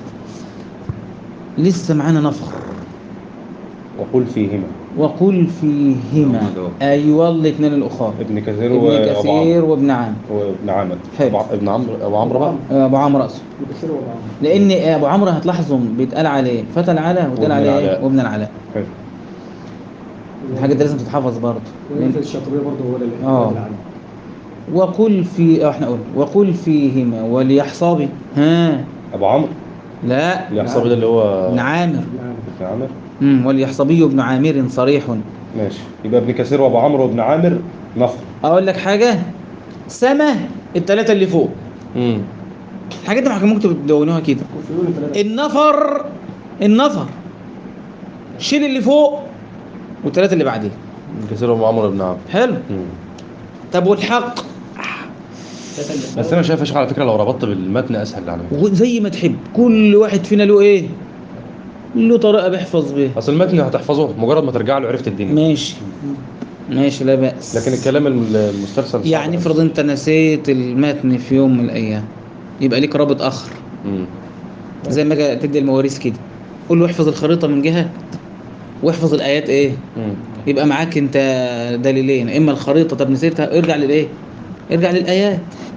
لسه معانا نفر وقل فيهما وقل فيهما هم دول. ايوه الاثنين الاخر ابن كثير ابن وابو عمرو كثير وابن عام وابن عامر حلو. أبو- ابن عمرو ابو عمرو بقى ابو عمرو اقصد بكثير ولا لان ابو عمرو هتلاحظوا بيتقال عليه فتى العلا ويتقال وابن عليه العلاء. وابن العلاء حلو الحاجه دي لازم تتحفظ برضه وانت الشاطبيه برضه هو اللي آه. العالم. وقل في اه احنا قلنا وقل فيهما وليحصبي ها ابو عمرو لا اللي يحسب ده اللي هو ابن عامر العالم. ابن عامر امم وليحصبي ابن عامر صريح ماشي يبقى ابن كثير وابو عمرو وابن عامر نفر اقول لك حاجه سما الثلاثه اللي فوق امم الحاجات دي ما ممكن تدونوها كده وفيون ثلاثه النفر النفر شيل اللي فوق والثلاثه اللي بعديه ابن كثير وابو عمرو وابن عامر حلو طب والحق ثلاثه اللي بس انا شايف يا شيخ على فكره لو ربطت بالمتن اسهل على فكره زي ما تحب كل واحد فينا له ايه له طريقه بيحفظ بيها اصل المتن هتحفظه مجرد ما ترجع له عرفت الدنيا ماشي ماشي لا بأس لكن الكلام الم- المسترسل صعب. يعني افرض انت نسيت المتن في يوم من الايام يبقى ليك رابط اخر مم. زي ما جا- تدي المواريث كده قول له احفظ الخريطه من جهه واحفظ الايات ايه مم. يبقى معاك انت دليلين اما الخريطه طب نسيتها ارجع للايه ارجع للايات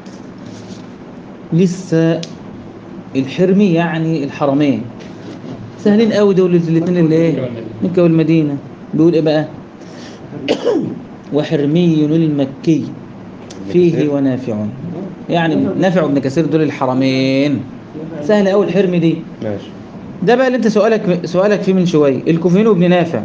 لسه الحرمي يعني الحرمين سهلين قوي دول الاثنين اللي ايه مكه والمدينه بيقول ايه بقى وحرمي المكي فيه ونافع يعني نافع وابن كثير دول الحرمين سهل قوي الحرمي دي ماشي ده بقى اللي انت سؤالك سؤالك فيه من شويه الكوفيين وابن نافع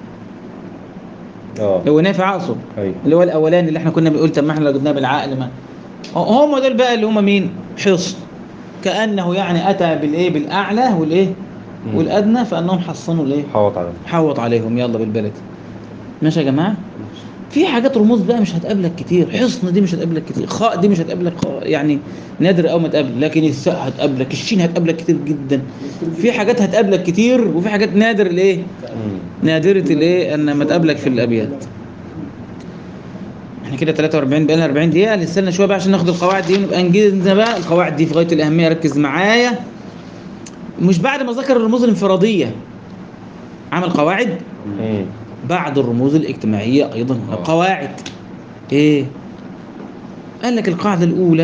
اه هو نافع اقصد ايوه اللي هو الاولاني اللي احنا كنا بنقول طب ما احنا لو جبناه بالعقل ما هم دول بقى اللي هم مين حصن كانه يعني اتى بالايه بالاعلى والايه مم. والادنى فانهم حصنوا الايه حوط على حوط عليهم يلا بالبلد ماشي يا جماعه في حاجات رموز بقى مش هتقابلك كتير حصن دي مش هتقابلك كتير خاء دي مش هتقابلك خاء يعني نادر او ما تقابل لكن الساء هتقابلك الشين هتقابلك كتير جدا في حاجات هتقابلك كتير وفي حاجات نادر الايه مم. نادرة الايه ان ما تقابلك في الابيات احنا كده 43 بقى لنا 40 دقيقة لسه لنا شوية بقى عشان ناخد القواعد دي ونبقى نجيزنا بقى القواعد دي في غاية الأهمية ركز معايا مش بعد ما ذكر الرموز الانفرادية عمل قواعد مم. بعد الرموز الاجتماعية أيضا آه. قواعد إيه؟ قال لك القاعدة الأولى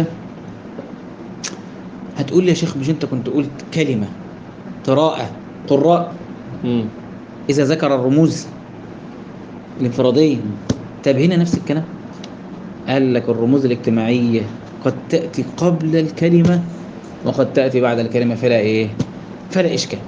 هتقول لي يا شيخ مش أنت كنت قلت كلمة قراءة قراء مم. إذا ذكر الرموز الانفرادية طب هنا نفس الكلام قال لك الرموز الاجتماعية قد تأتي قبل الكلمة وقد تأتي بعد الكلمة فلا إيه فلا إشكال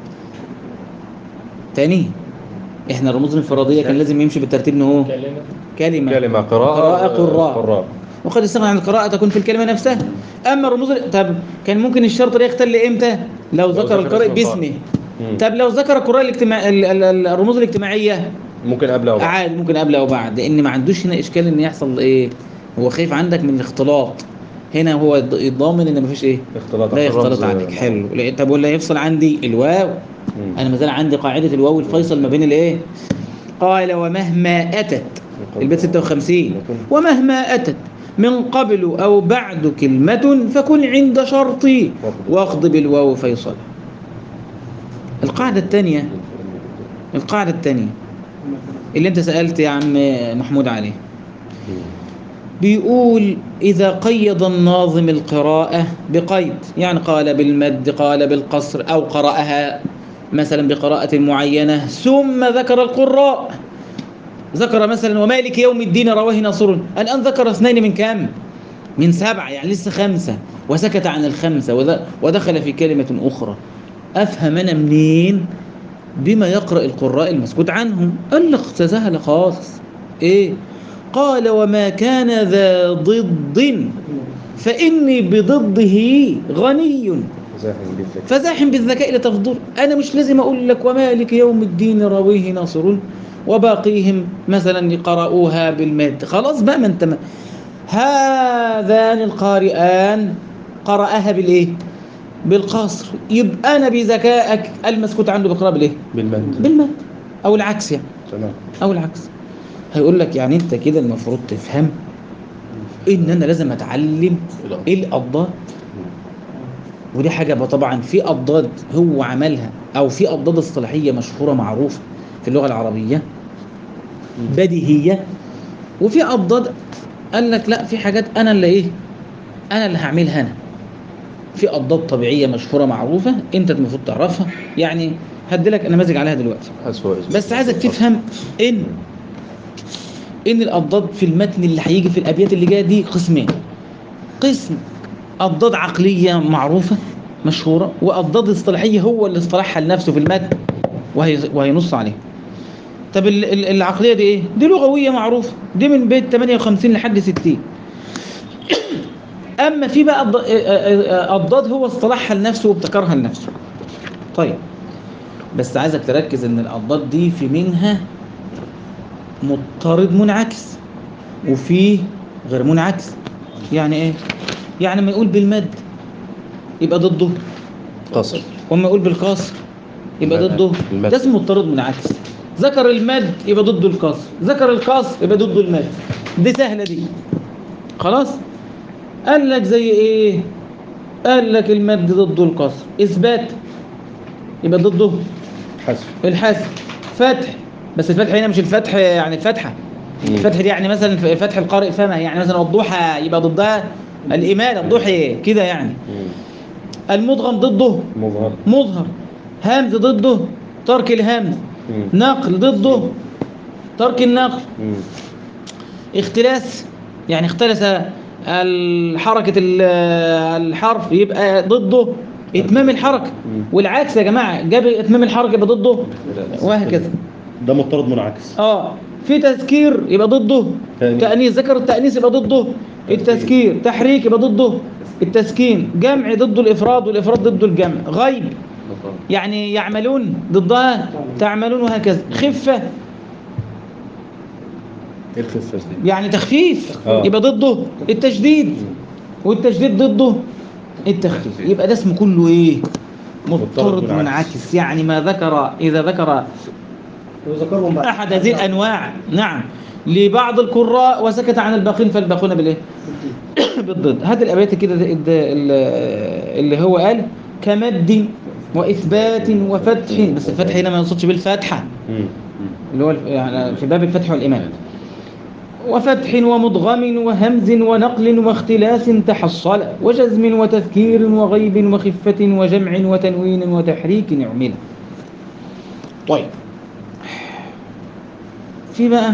تاني إحنا الرموز الانفرادية كان لازم يمشي بالترتيب إن هو كلمه كلمة كلمة قراءة قراءة قراء. قراء وقد استغنى عن القراءة تكون في الكلمة نفسها أما الرموز طب كان ممكن الشرط ده يختل إمتى لو ذكر ذكر القارئ اسم باسمه مم. طب لو ذكر القراء الاجتماع ال- ال- ال- الرموز الاجتماعية ممكن قبل او بعد عادي ممكن قبل أو بعد لأن ما عندوش هنا إشكال إن يحصل إيه هو خايف عندك من الاختلاط هنا هو يض- يضامن إن مفيش إيه اختلاط لا عشان يختلط رمز- عليك حلو لا- طب ولا يفصل عندي الواو مم. انا ما زال عندي قاعده الواو الفيصل ما بين الايه قال ومهما اتت البيت 56 ومهما اتت من قبل او بعد كلمه فكن عند شرطي واخض بالواو فيصل القاعده الثانيه القاعده الثانيه اللي انت سالت يا عم محمود عليه مم. بيقول إذا قيد الناظم القراءة بقيد يعني قال بالمد قال بالقصر أو قرأها مثلا بقراءة معينة ثم ذكر القراء ذكر مثلا ومالك يوم الدين رواه ناصر الآن ذكر اثنين من كم؟ من سبعة يعني لسه خمسة وسكت عن الخمسة وذ- ودخل في كلمة أخرى أفهم أنا منين بما يقرأ القراء المسكوت عنهم قال لك سهل خالص إيه قال وما كان ذا ضد فإني بضده غني زاحم بالفكر فزاحم بالذكاء لتفضل أنا مش لازم أقول لك ومالك يوم الدين راويه ناصر وباقيهم مثلا قرأوها بالمد خلاص بقى ما انت ما هذان القارئان قرأها بالإيه بالقصر يبقى أنا بذكائك المسكوت عنه بقراءة بالإيه بالمد بالمد أو العكس يعني تمام أو العكس هيقول لك يعني أنت كده المفروض تفهم إن أنا لازم أتعلم إيه الأضداد ودي حاجة بقى طبعا في أضداد هو عملها أو في أضداد اصطلاحية مشهورة معروفة في اللغة العربية بديهية وفي أضداد قال لك لا في حاجات أنا اللي إيه أنا اللي هعملها أنا في أضداد طبيعية مشهورة معروفة أنت المفروض تعرفها يعني هدي لك نماذج عليها دلوقتي حاسس هو اسمه. بس عايزك تفهم ان ان الاضداد في المتن اللي هيجي في الابيات اللي جايه دي قسمين قسم اضداد عقليه معروفه مشهوره واضداد اصطلاحيه هو اللي اصطلحها لنفسه في المتن وهي وهينص عليها طب ال- ال- العقليه دي ايه دي لغويه معروفه دي من بيت 58 لحد 60 اما في بقى أض- اضداد هو اصطلحها لنفسه وابتكرها لنفسه طيب بس عايزك تركز ان الاضداد دي في منها مضطرد منعكس وفي غير منعكس يعني ايه يعني ما يقول بالمد يبقى ضده قصر وما يقول بالكسر يبقى المد. ضده المد. ده اسمه مضطرد منعكس ذكر المد يبقى ضده الكسر ذكر الكسر يبقى ضده المد دي سهله دي خلاص قال لك زي ايه قال لك المد ضده الكسر اثبات يبقى ضده حسب الحذف فتح بس الفتح هنا مش الفتح يعني الفتحة مم. الفتح دي يعني مثلا فتح القارئ فمه يعني مثلا الضحى يبقى ضدها الإمالة الضحى كده يعني مم. المدغم ضده مظهر مظهر همز ضده ترك الهمز مم. نقل ضده ترك النقل مم. اختلاس يعني اختلس الحركة ال- الحرف يبقى ضده إتمام الحركة مم. والعكس يا جماعة جاب إتمام الحركة يبقى ضده وهكذا ده مضطرد منعكس اه في تذكير يبقى ضده تأنيث. تأنيث ذكر التأنيث يبقى ضده التذكير تحريك يبقى ضده التسكين جمع ضده الإفراد والإفراد ضده الجمع غيب يعني يعملون ضدها تعملون وهكذا خفة ايه الخفه دي؟ يعني تخفيف آه. يبقى ضده التشديد والتشديد ضده التخفيف يبقى ده اسمه كله ايه مضطرد منعكس. منعكس يعني ما ذكر إذا ذكر وذكرهم بعد أحد هذه الأنواع نعم لبعض القراء وسكت عن الباقين فالباقون بالإيه؟ بالضد هات الأبيات كده ده- ده- ال- اللي هو قال كمد وإثبات وفتح بس الفتح هنا ما يقصدش بالفتحة مم. اللي هو الف- يعني في باب الفتح والإيمان وفتح ومدغم وهمز ونقل واختلاس تحصل وجزم وتذكير وغيب وخفة وجمع وتنوين وتحريك اعمل طيب في بقى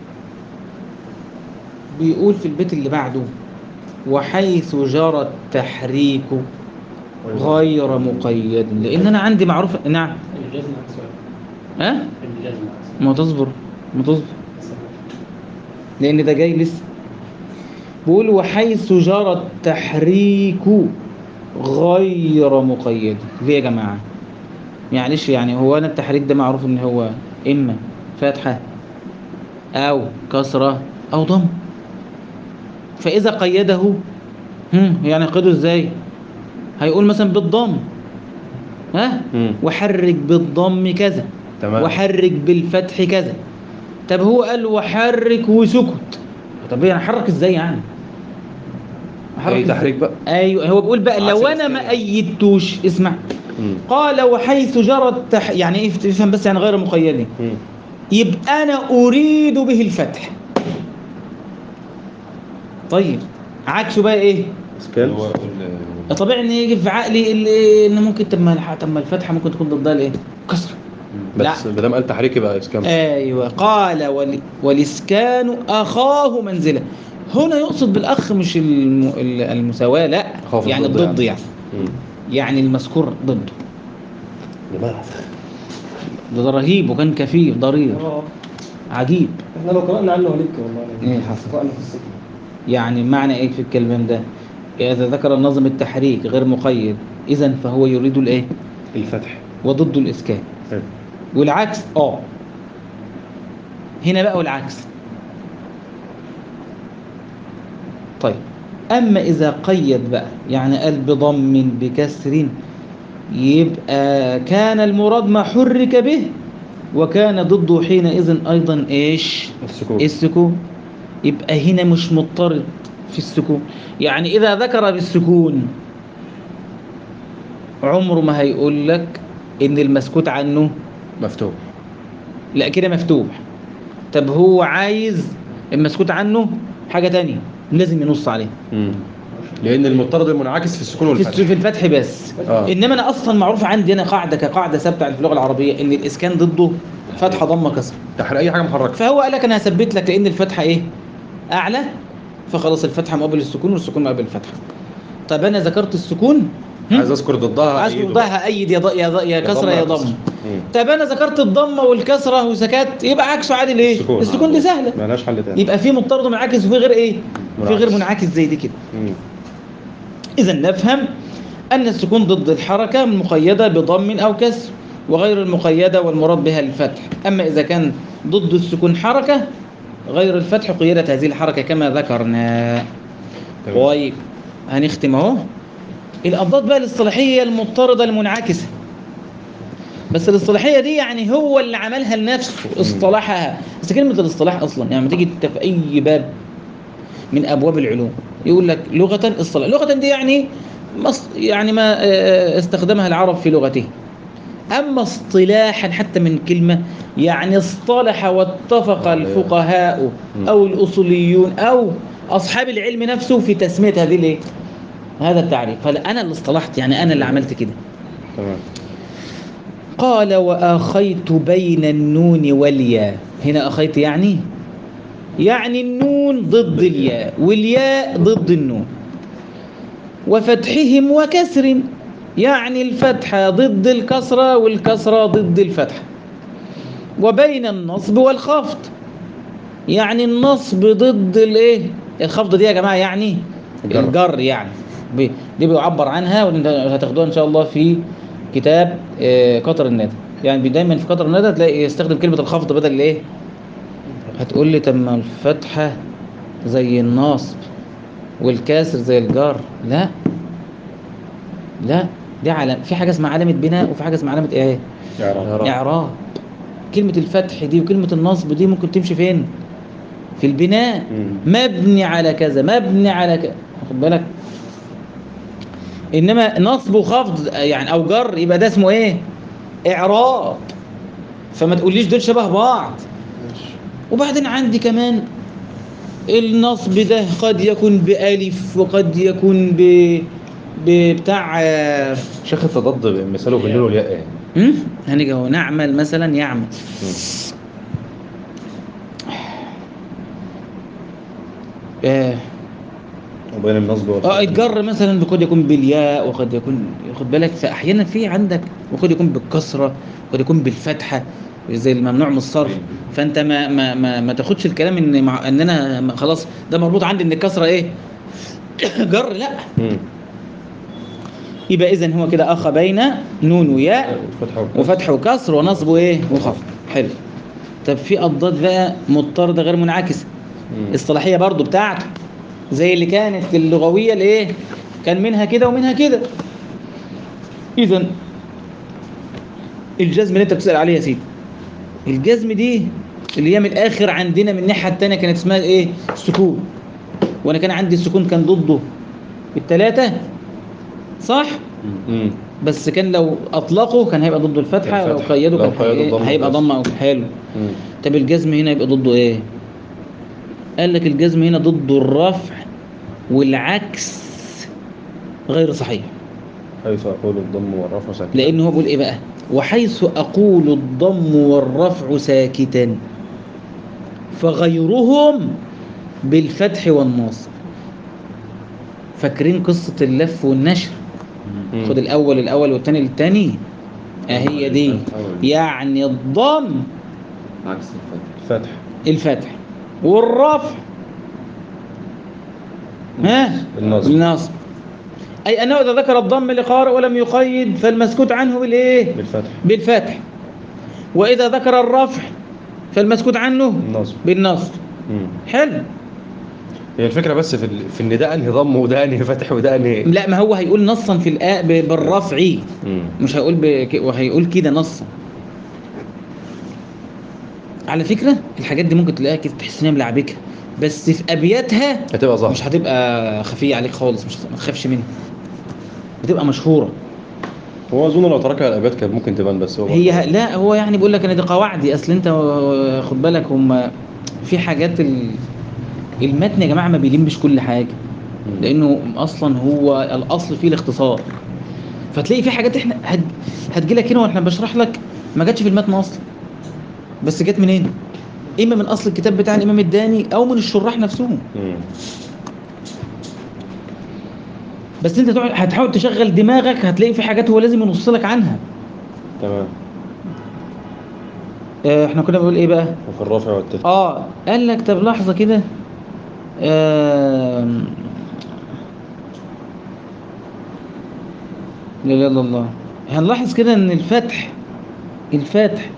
بيقول في البيت اللي بعده وحيث جرى التحريك غير مقيد لان انا عندي معروف نعم الجزم عكس واحد. ها الجزم عكس ما تصبر ما تصبر لان ده جاي لسه بيقول وحيث جرى التحريك غير مقيد ليه يا جماعة معلش يعني هو أنا التحريك ده معروف إن هو إما فتحة أو كسرة أو ضم فإذا قيده هم يعني قيده إزاي هيقول مثلا بالضم ها مم. وحرك بالضم كذا تمام وحرك بالفتح كذا طب هو قال وحرك وسكت طب يعني حرك ازاي يعني أحرك اي إزاي؟ تحريك بقى ايوه هو بيقول بقى عكس لو انا الإسكان ما يعني. ايدتوش اسمع مم. قال وحيث جرى التح... يعني ايه تفهم بس يعني غير مقيدين مم. يبقى انا اريد به الفتح طيب عكسه بقى ايه اسكان هو ال- طبيعي ان يجي في عقلي اللي ان ممكن طب ما الح- طب ما الفتحه ممكن تكون ضدها الايه كسر بس ما دام قال تحريك يبقى اسكان ايوه قال ول... والاسكان اخاه منزله هنا يقصد بالاخ مش الم... ال- المساواه لا أخاه في يعني الضد الضد يعني. يعني مم. يعني المذكور ضده جماعة ده, ده رهيب وكان كفيف ضرير اه عجيب احنا لو قرأنا عنه هنبكي والله إيه حصل؟ قرأنا في السجن يعني معنى ايه في الكلام ده اذا ذكر النظم التحريك غير مقيد اذا فهو يريد الايه الفتح وضد الاسكان حلو. والعكس اه هنا بقى والعكس طيب اما اذا قيد بقى يعني قال بضم بكسر يبقى كان المراد ما حرك به وكان ضده حينئذ ايضا ايش السكون السكون يبقى هنا مش مضطرد في السكون يعني إذا ذكر بالسكون عمره ما هيقول لك إن المسكوت عنه مفتوح لا كده مفتوح طب هو عايز المسكوت عنه حاجة تانية لازم ينص عليه مم. لان المضطرد المنعكس في السكون في الس- والفتح في الفتح بس اه إنما أنا أصلا معروف عندي أنا قاعدة كقاعدة ثابتة في اللغة العربية إن الإسكان ضده فتحة ضمة كسر تحريك اي حاجه محركه فهو قال لك انا هثبت لك لان الفتحه ايه اعلى فخلاص الفتحه مقابل السكون والسكون مقابل الفتحه طب انا ذكرت السكون هم؟ عايز اذكر ضدها عايز أيده ضدها ايد يا ض... يا, ض... يا كسره يا ضم مم. طب انا ذكرت الضمه والكسره وسكت يبقى عكسه عادي ليه السكون. السكون دي سهله مالهاش حل تاني يبقى في مضطرد ومنعكس وفي غير ايه في غير منعكس. منعكس زي دي كده مم. إذا نفهم أن السكون ضد الحركة المقيدة بضم أو كسر وغير المقيدة والمراد بها الفتح أما إذا كان ضد السكون حركة غير الفتح قيدت هذه الحركة كما ذكرنا تمام. طيب هنختم أهو الأضداد بقى الاصطلاحية المضطردة المنعكسة بس الاصطلاحية دي يعني هو اللي عملها لنفسه اصطلحها بس كلمة الاصطلاح أصلا يعني لما تيجي انت في أي باب من ابواب العلوم يقول لك لغه اصطلاح لغه دي يعني مص يعني ما آه، استخدمها العرب في لغته اما اصطلاحا حتى من كلمه يعني اصطلح واتفق الفقهاء او الاصوليون او اصحاب العلم نفسه في تسميه هذه الايه هذا التعريف فانا اللي اصطلحت يعني انا اللي عملت كده تمام قال وآخيت بين النون والياء هنا أخيت يعني يعني النون ضد الياء والياء ضد النون وفتحهم وكسر يعني الفتحة ضد الكسرة والكسرة ضد الفتحة وبين النصب والخفض يعني النصب ضد الايه الخفض دي يا جماعة يعني الجر. الجر يعني ب- دي بيعبر عنها وهتاخدوها ان شاء الله في كتاب آه، قطر الندى يعني دايما في قطر الندى تلاقي يستخدم كلمة الخفض بدل الايه هتقول لي طب ما الفتحة زي النصب والكاسر زي الجر لا لا دي علم في حاجة اسمها علامة بناء وفي حاجة اسمها علامة ايه إعراب. اعراب كلمة الفتح دي وكلمة النصب دي ممكن تمشي فين في البناء مم. مبني على كذا مبني على كذا واخد بالك انما نصب وخفض يعني او جر يبقى ده اسمه ايه اعراب فما تقوليش دول شبه بعض وبعدين عندي كمان النصب ده قد يكون بألف وقد يكون ب بتاع آه، شيخ التضاد مثاله في النون والياء ايه؟ هم؟ هنيجي اهو نعمل مثلا يعمل آه وبين النصب اه والفتح الجر مثلا قد يكون بالياء وقد يكون خد بالك فاحيانا في عندك وقد يكون بالكسره وقد يكون بالفتحه زي الممنوع من الصرف فانت ما ما ما, ما تاخدش الكلام ان مع ان انا م- خلاص ده مربوط عندي ان الكسره ايه جر لا مم. يبقى اذا هو كده اخ بين نون وياء فتحة وفتح وكسر ونصب وايه وخفض حلو طب في اضداد بقى مضطرده غير منعكسه مم. اصطلاحيه برضو بتاعته زي اللي كانت في اللغويه الايه كان منها كده ومنها كده اذا الجزم اللي انت بتسال عليه يا سيدي الجزم دي اللي هي من الاخر عندنا من الناحيه الثانيه كانت اسمها ايه السكون وانا كان عندي السكون كان ضده الثلاثه صح مم. بس كان لو اطلقه كان هيبقى ضده الفتحه لو الفتحة. قيده لو كان قيده هي- ضمه هيبقى بس. ضمه او حلو مم. طب الجزم هنا يبقى ضده ايه قال لك الجزم هنا ضده الرفع والعكس غير صحيح حيث أقول الضم والرفع ساكن لان هو بيقول ايه بقى وحيث اقول الضم والرفع ساكتا فغيرهم بالفتح والنصب فاكرين قصة اللف والنشر مم. خد الاول الاول والثاني الثاني اهي دي يعني الضم عكس الفتح فتح الفتح والرفع ها النصب. النصب اي انه اذا ذكر الضم لقارئ ولم يقيد فالمسكوت عنه بالايه بالفتح بالفتح واذا ذكر الرفع فالمسكوت عنه النصب بالنصب مم. حلو هي الفكرة بس في ال... في ان ده انهي ضم وده انهي فتح وده انهي لا ما هو هيقول نصا في الآ ب- بالرفع مم. مش هيقول بك... وهيقول كده نصا على فكرة الحاجات دي ممكن تلاقيها كده تحس انها ملعبكة بس في ابياتها هتبقى ظاهر مش هتبقى خفية عليك خالص مش ما تخافش منها بتبقى مشهورة هو اظن لو تركها الابيات كانت ممكن تبان بس هو هي لا هو يعني بيقول لك انا دي قواعدي اصل انت خد بالك هم في حاجات ال... المتن يا جماعه ما بيلمش كل حاجه مم. لانه اصلا هو الاصل فيه الاختصار فتلاقي في حاجات احنا هت... هتجي لك هنا واحنا بشرح لك ما جاتش في المتن اصلا بس جت منين اما من اصل الكتاب بتاع الامام الداني او من الشراح نفسهم مم. بس انت تقعد- هتحاول تشغل دماغك هتلاقي في حاجات هو لازم ينص لك عنها تمام اه احنا كنا بنقول ايه بقى وفي الرفع والتثبيت اه قال لك طب لحظة كده آم، لا اله الا الله هنلاحظ كده ان الفتح الفتح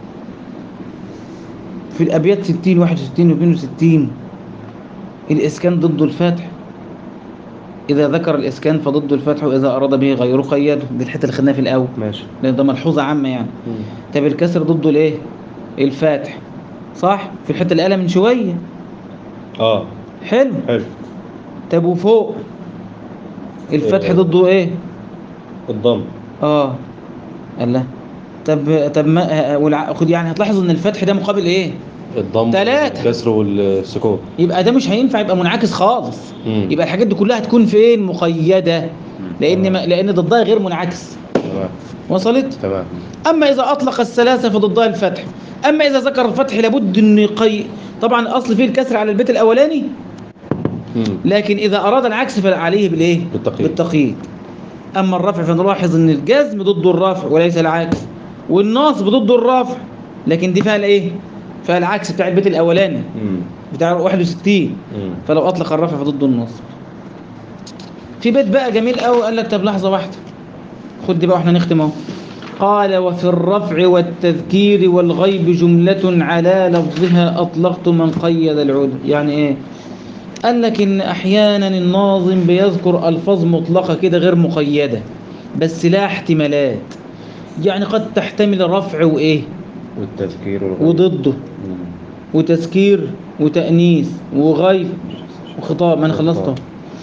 في الابيات 60 61 و 62 الاسكان ضد الفتح اذا ذكر الاسكان فضد الفتح واذا اراد به غيره قيده دي الحته اللي خدناها في الاول ماشي لان ده ملحوظه عامه يعني مم. طب الكسر ضده الايه الفاتح صح في الحته اللي قالها من شويه اه حلو حلو طب وفوق الفتح إيه. ضده ايه الضم اه الله طب طب ما والع- خد يعني هتلاحظ ان الفتح ده مقابل ايه الضم تلاتة. الكسر والسكون يبقى ده مش هينفع يبقى منعكس خالص مم. يبقى الحاجات دي كلها هتكون فين مقيده لان ما لان ضدها غير منعكس تمام وصلت تمام أما إذا أطلق الثلاثة فضدها الفتح أما إذا ذكر الفتح لابد أن يقي طبعا الأصل فيه الكسر على البيت الأولاني مم. لكن إذا أراد العكس فعليه بالإيه؟ بالتقييد. بالتقييد أما الرفع فنلاحظ أن الجزم ضد الرفع وليس العكس والنصب ضد الرفع لكن دي فيها الإيه؟ فيها العكس بتاع البيت الأولاني مم. بتاع 61 مم. فلو أطلق الرفع فضد النصب في بيت بقى جميل قوي قال لك طب لحظة واحدة خد دي بقى واحنا نختم اهو قال وفي الرفع والتذكير والغيب جملة على لفظها أطلقت من قيد العود يعني إيه قال لك إن أحيانا الناظم بيذكر ألفاظ مطلقة كده غير مقيدة بس لا احتمالات يعني قد تحتمل رفع وإيه والتذكير والغيب. وضده مم. وتذكير وتأنيث وغيب وخطاب ما أنا خلصته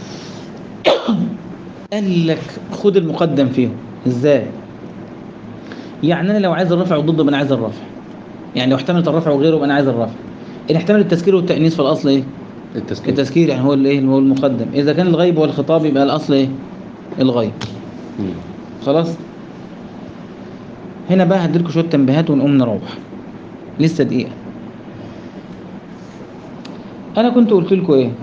قال لك خد المقدم فيهم ازاي يعني انا لو عايز الرفع وضده يبقى انا عايز الرفع يعني لو احتملت الرفع وغيره يبقى انا عايز الرفع ان احتمل التذكير والتأنيث فالاصل ايه التذكير التذكير يعني هو الايه هو المقدم اذا كان الغيب والخطاب يبقى الاصل ايه الغيب مم. خلاص هنا بقى هديلكوا شويه تنبيهات ونقوم نروح لسه دقيقه انا كنت قلت لكم ايه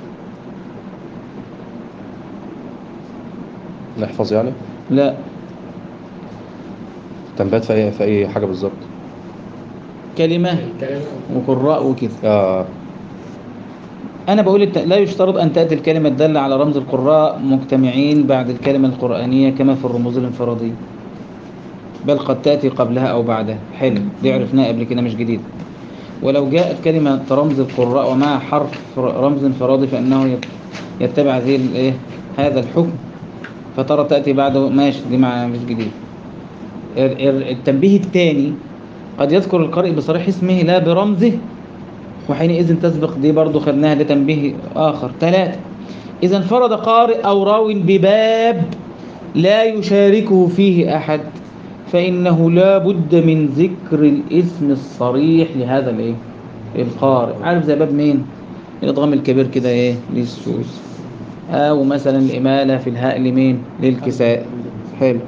نحفظ يعني لا تنبات في اي في اي حاجه بالظبط كلمة الكلمة وقراء وكده اه أنا بقول الت... لا يشترط أن تأتي الكلمة الدالة على رمز القراء مجتمعين بعد الكلمة القرآنية كما في الرموز الانفرادية بل قد تأتي قبلها أو بعدها حلو دي عرفناها قبل كده مش جديد ولو جاءت كلمة رمز القراء ومع حرف رمز انفرادي فإنه يت- يتبع هذه الإيه هذا الحكم فترى تأتي بعده ماشي دي مع مش جديد ال- ال- التنبيه الثاني قد يذكر القارئ بصريح اسمه لا برمزه وحينئذ تسبق دي برضو خدناها لتنبيه آخر ثلاثة إذا انفرد قارئ أو راو بباب لا يشاركه فيه أحد فإنه لا بد من ذكر الاسم الصريح لهذا الإيه القارئ عارف زي باب مين الإضغام الكبير كده إيه للسوس أو مثلا الإمالة في الهاء لمين للكساء حلو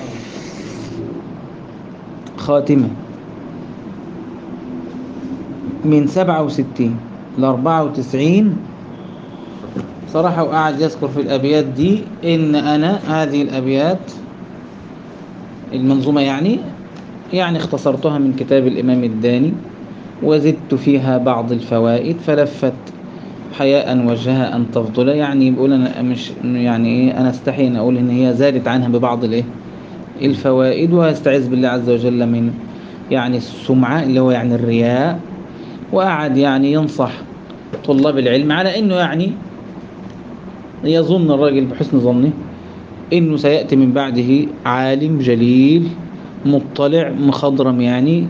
خاتمة من سبعة وستين لأربعة وتسعين صراحة وقعد يذكر في الأبيات دي إن أنا هذه الأبيات المنظومة يعني يعني اختصرتها من كتاب الإمام الداني وزدت فيها بعض الفوائد فلفت حياء وجهها أن تفضل يعني بقول أنا مش يعني إيه أنا استحي أن أقول إن هي زادت عنها ببعض الإيه الفوائد وأستعيذ بالله عز وجل من يعني السمعة اللي هو يعني الرياء وقعد يعني ينصح طلاب العلم على انه يعني يظن الراجل بحسن ظنه انه سيأتي من بعده عالم جليل مطلع مخضرم يعني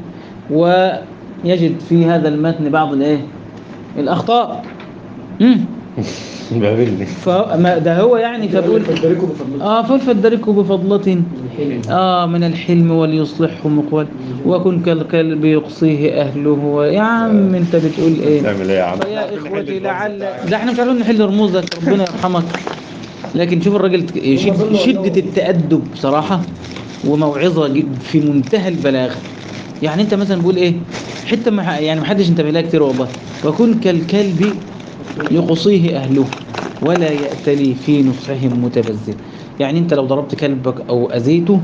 ويجد في هذا المتن بعض الايه الاخطاء مم. بقابلني فما ده هو يعني فبقول فدركوا بفضل اه فلفدركه بفضلة الحلم آه من الحلم وليصلحه مقبل وكن كالكلب يقصيه أهله يا عم أنت بتقول إيه تعمل ايه يا عم فيا إخوتي لعل لا احنا مش عارفين نحل رموزك ربنا يرحمك لكن شوف الراجل ت- شد- شدة التأدب بصراحة وموعظة جد- في منتهى البلاغة يعني انت مثلا بقول ايه حتة ما ح- يعني محدش انتبه لها كتير والله وكن كالكلب يقصيه أهله ولا يأتلي في نصحهم متبذل يعني انت لو ضربت كلبك او اذيته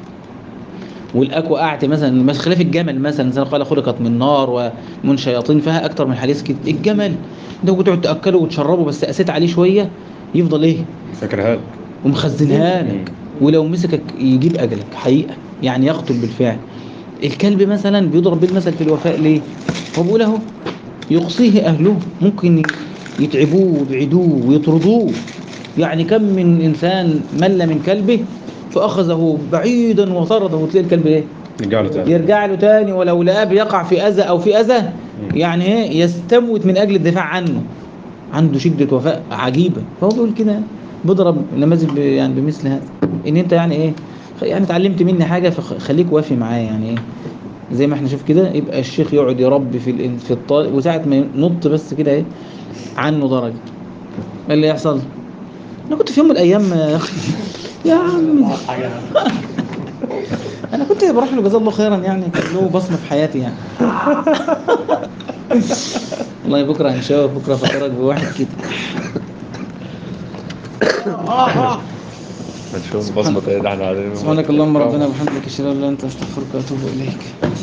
والاك وقعت مثلا مثلا خلاف الجمل مثلا زي ما قال خلقت من نار ومن شياطين فيها اكتر من حديث كده الجمل انت ممكن تقعد تاكله وتشربه بس قسيت عليه شويه يفضل ايه فاكرها لك ومخزنها لك ولو مسكك يجيب اجلك حقيقه يعني يقتل بالفعل الكلب مثلا بيضرب بالمثل في الوفاء ليه هو بيقول اهو يقصيه اهله ممكن يتعبوه ويبعدوه ويطردوه يعني كم من انسان مل من كلبه فاخذه بعيدا وطرده وتلاقي الكلب ايه رجع له تاني يرجع له تاني ولو لقاه بيقع في اذى او في اذى يعني ايه يستموت من اجل الدفاع عنه عنده شده وفاء عجيبه فهو بيقول كده بيضرب نماذج ب- يعني بمثل هذا ان انت يعني ايه خ- يعني اتعلمت مني حاجه فخليك وافي معايا يعني ايه زي ما احنا شوف كده يبقى الشيخ يقعد يربي في ال- في الطالب وساعه ما ينط بس كده ايه عنه درجه ايه اللي يحصل انا كنت في يوم من الايام يا اخي يا عم انا كنت بروح له جزاه الله خيرا يعني كان له بصمه في حياتي يعني والله بكره هنشوف بكره فكرك بواحد كده ما تشوف بصمة ايه ده احنا قاعدين سبحانك اللهم ربنا وبحمدك اشهد ان لا اله الا انت استغفرك واتوب اليك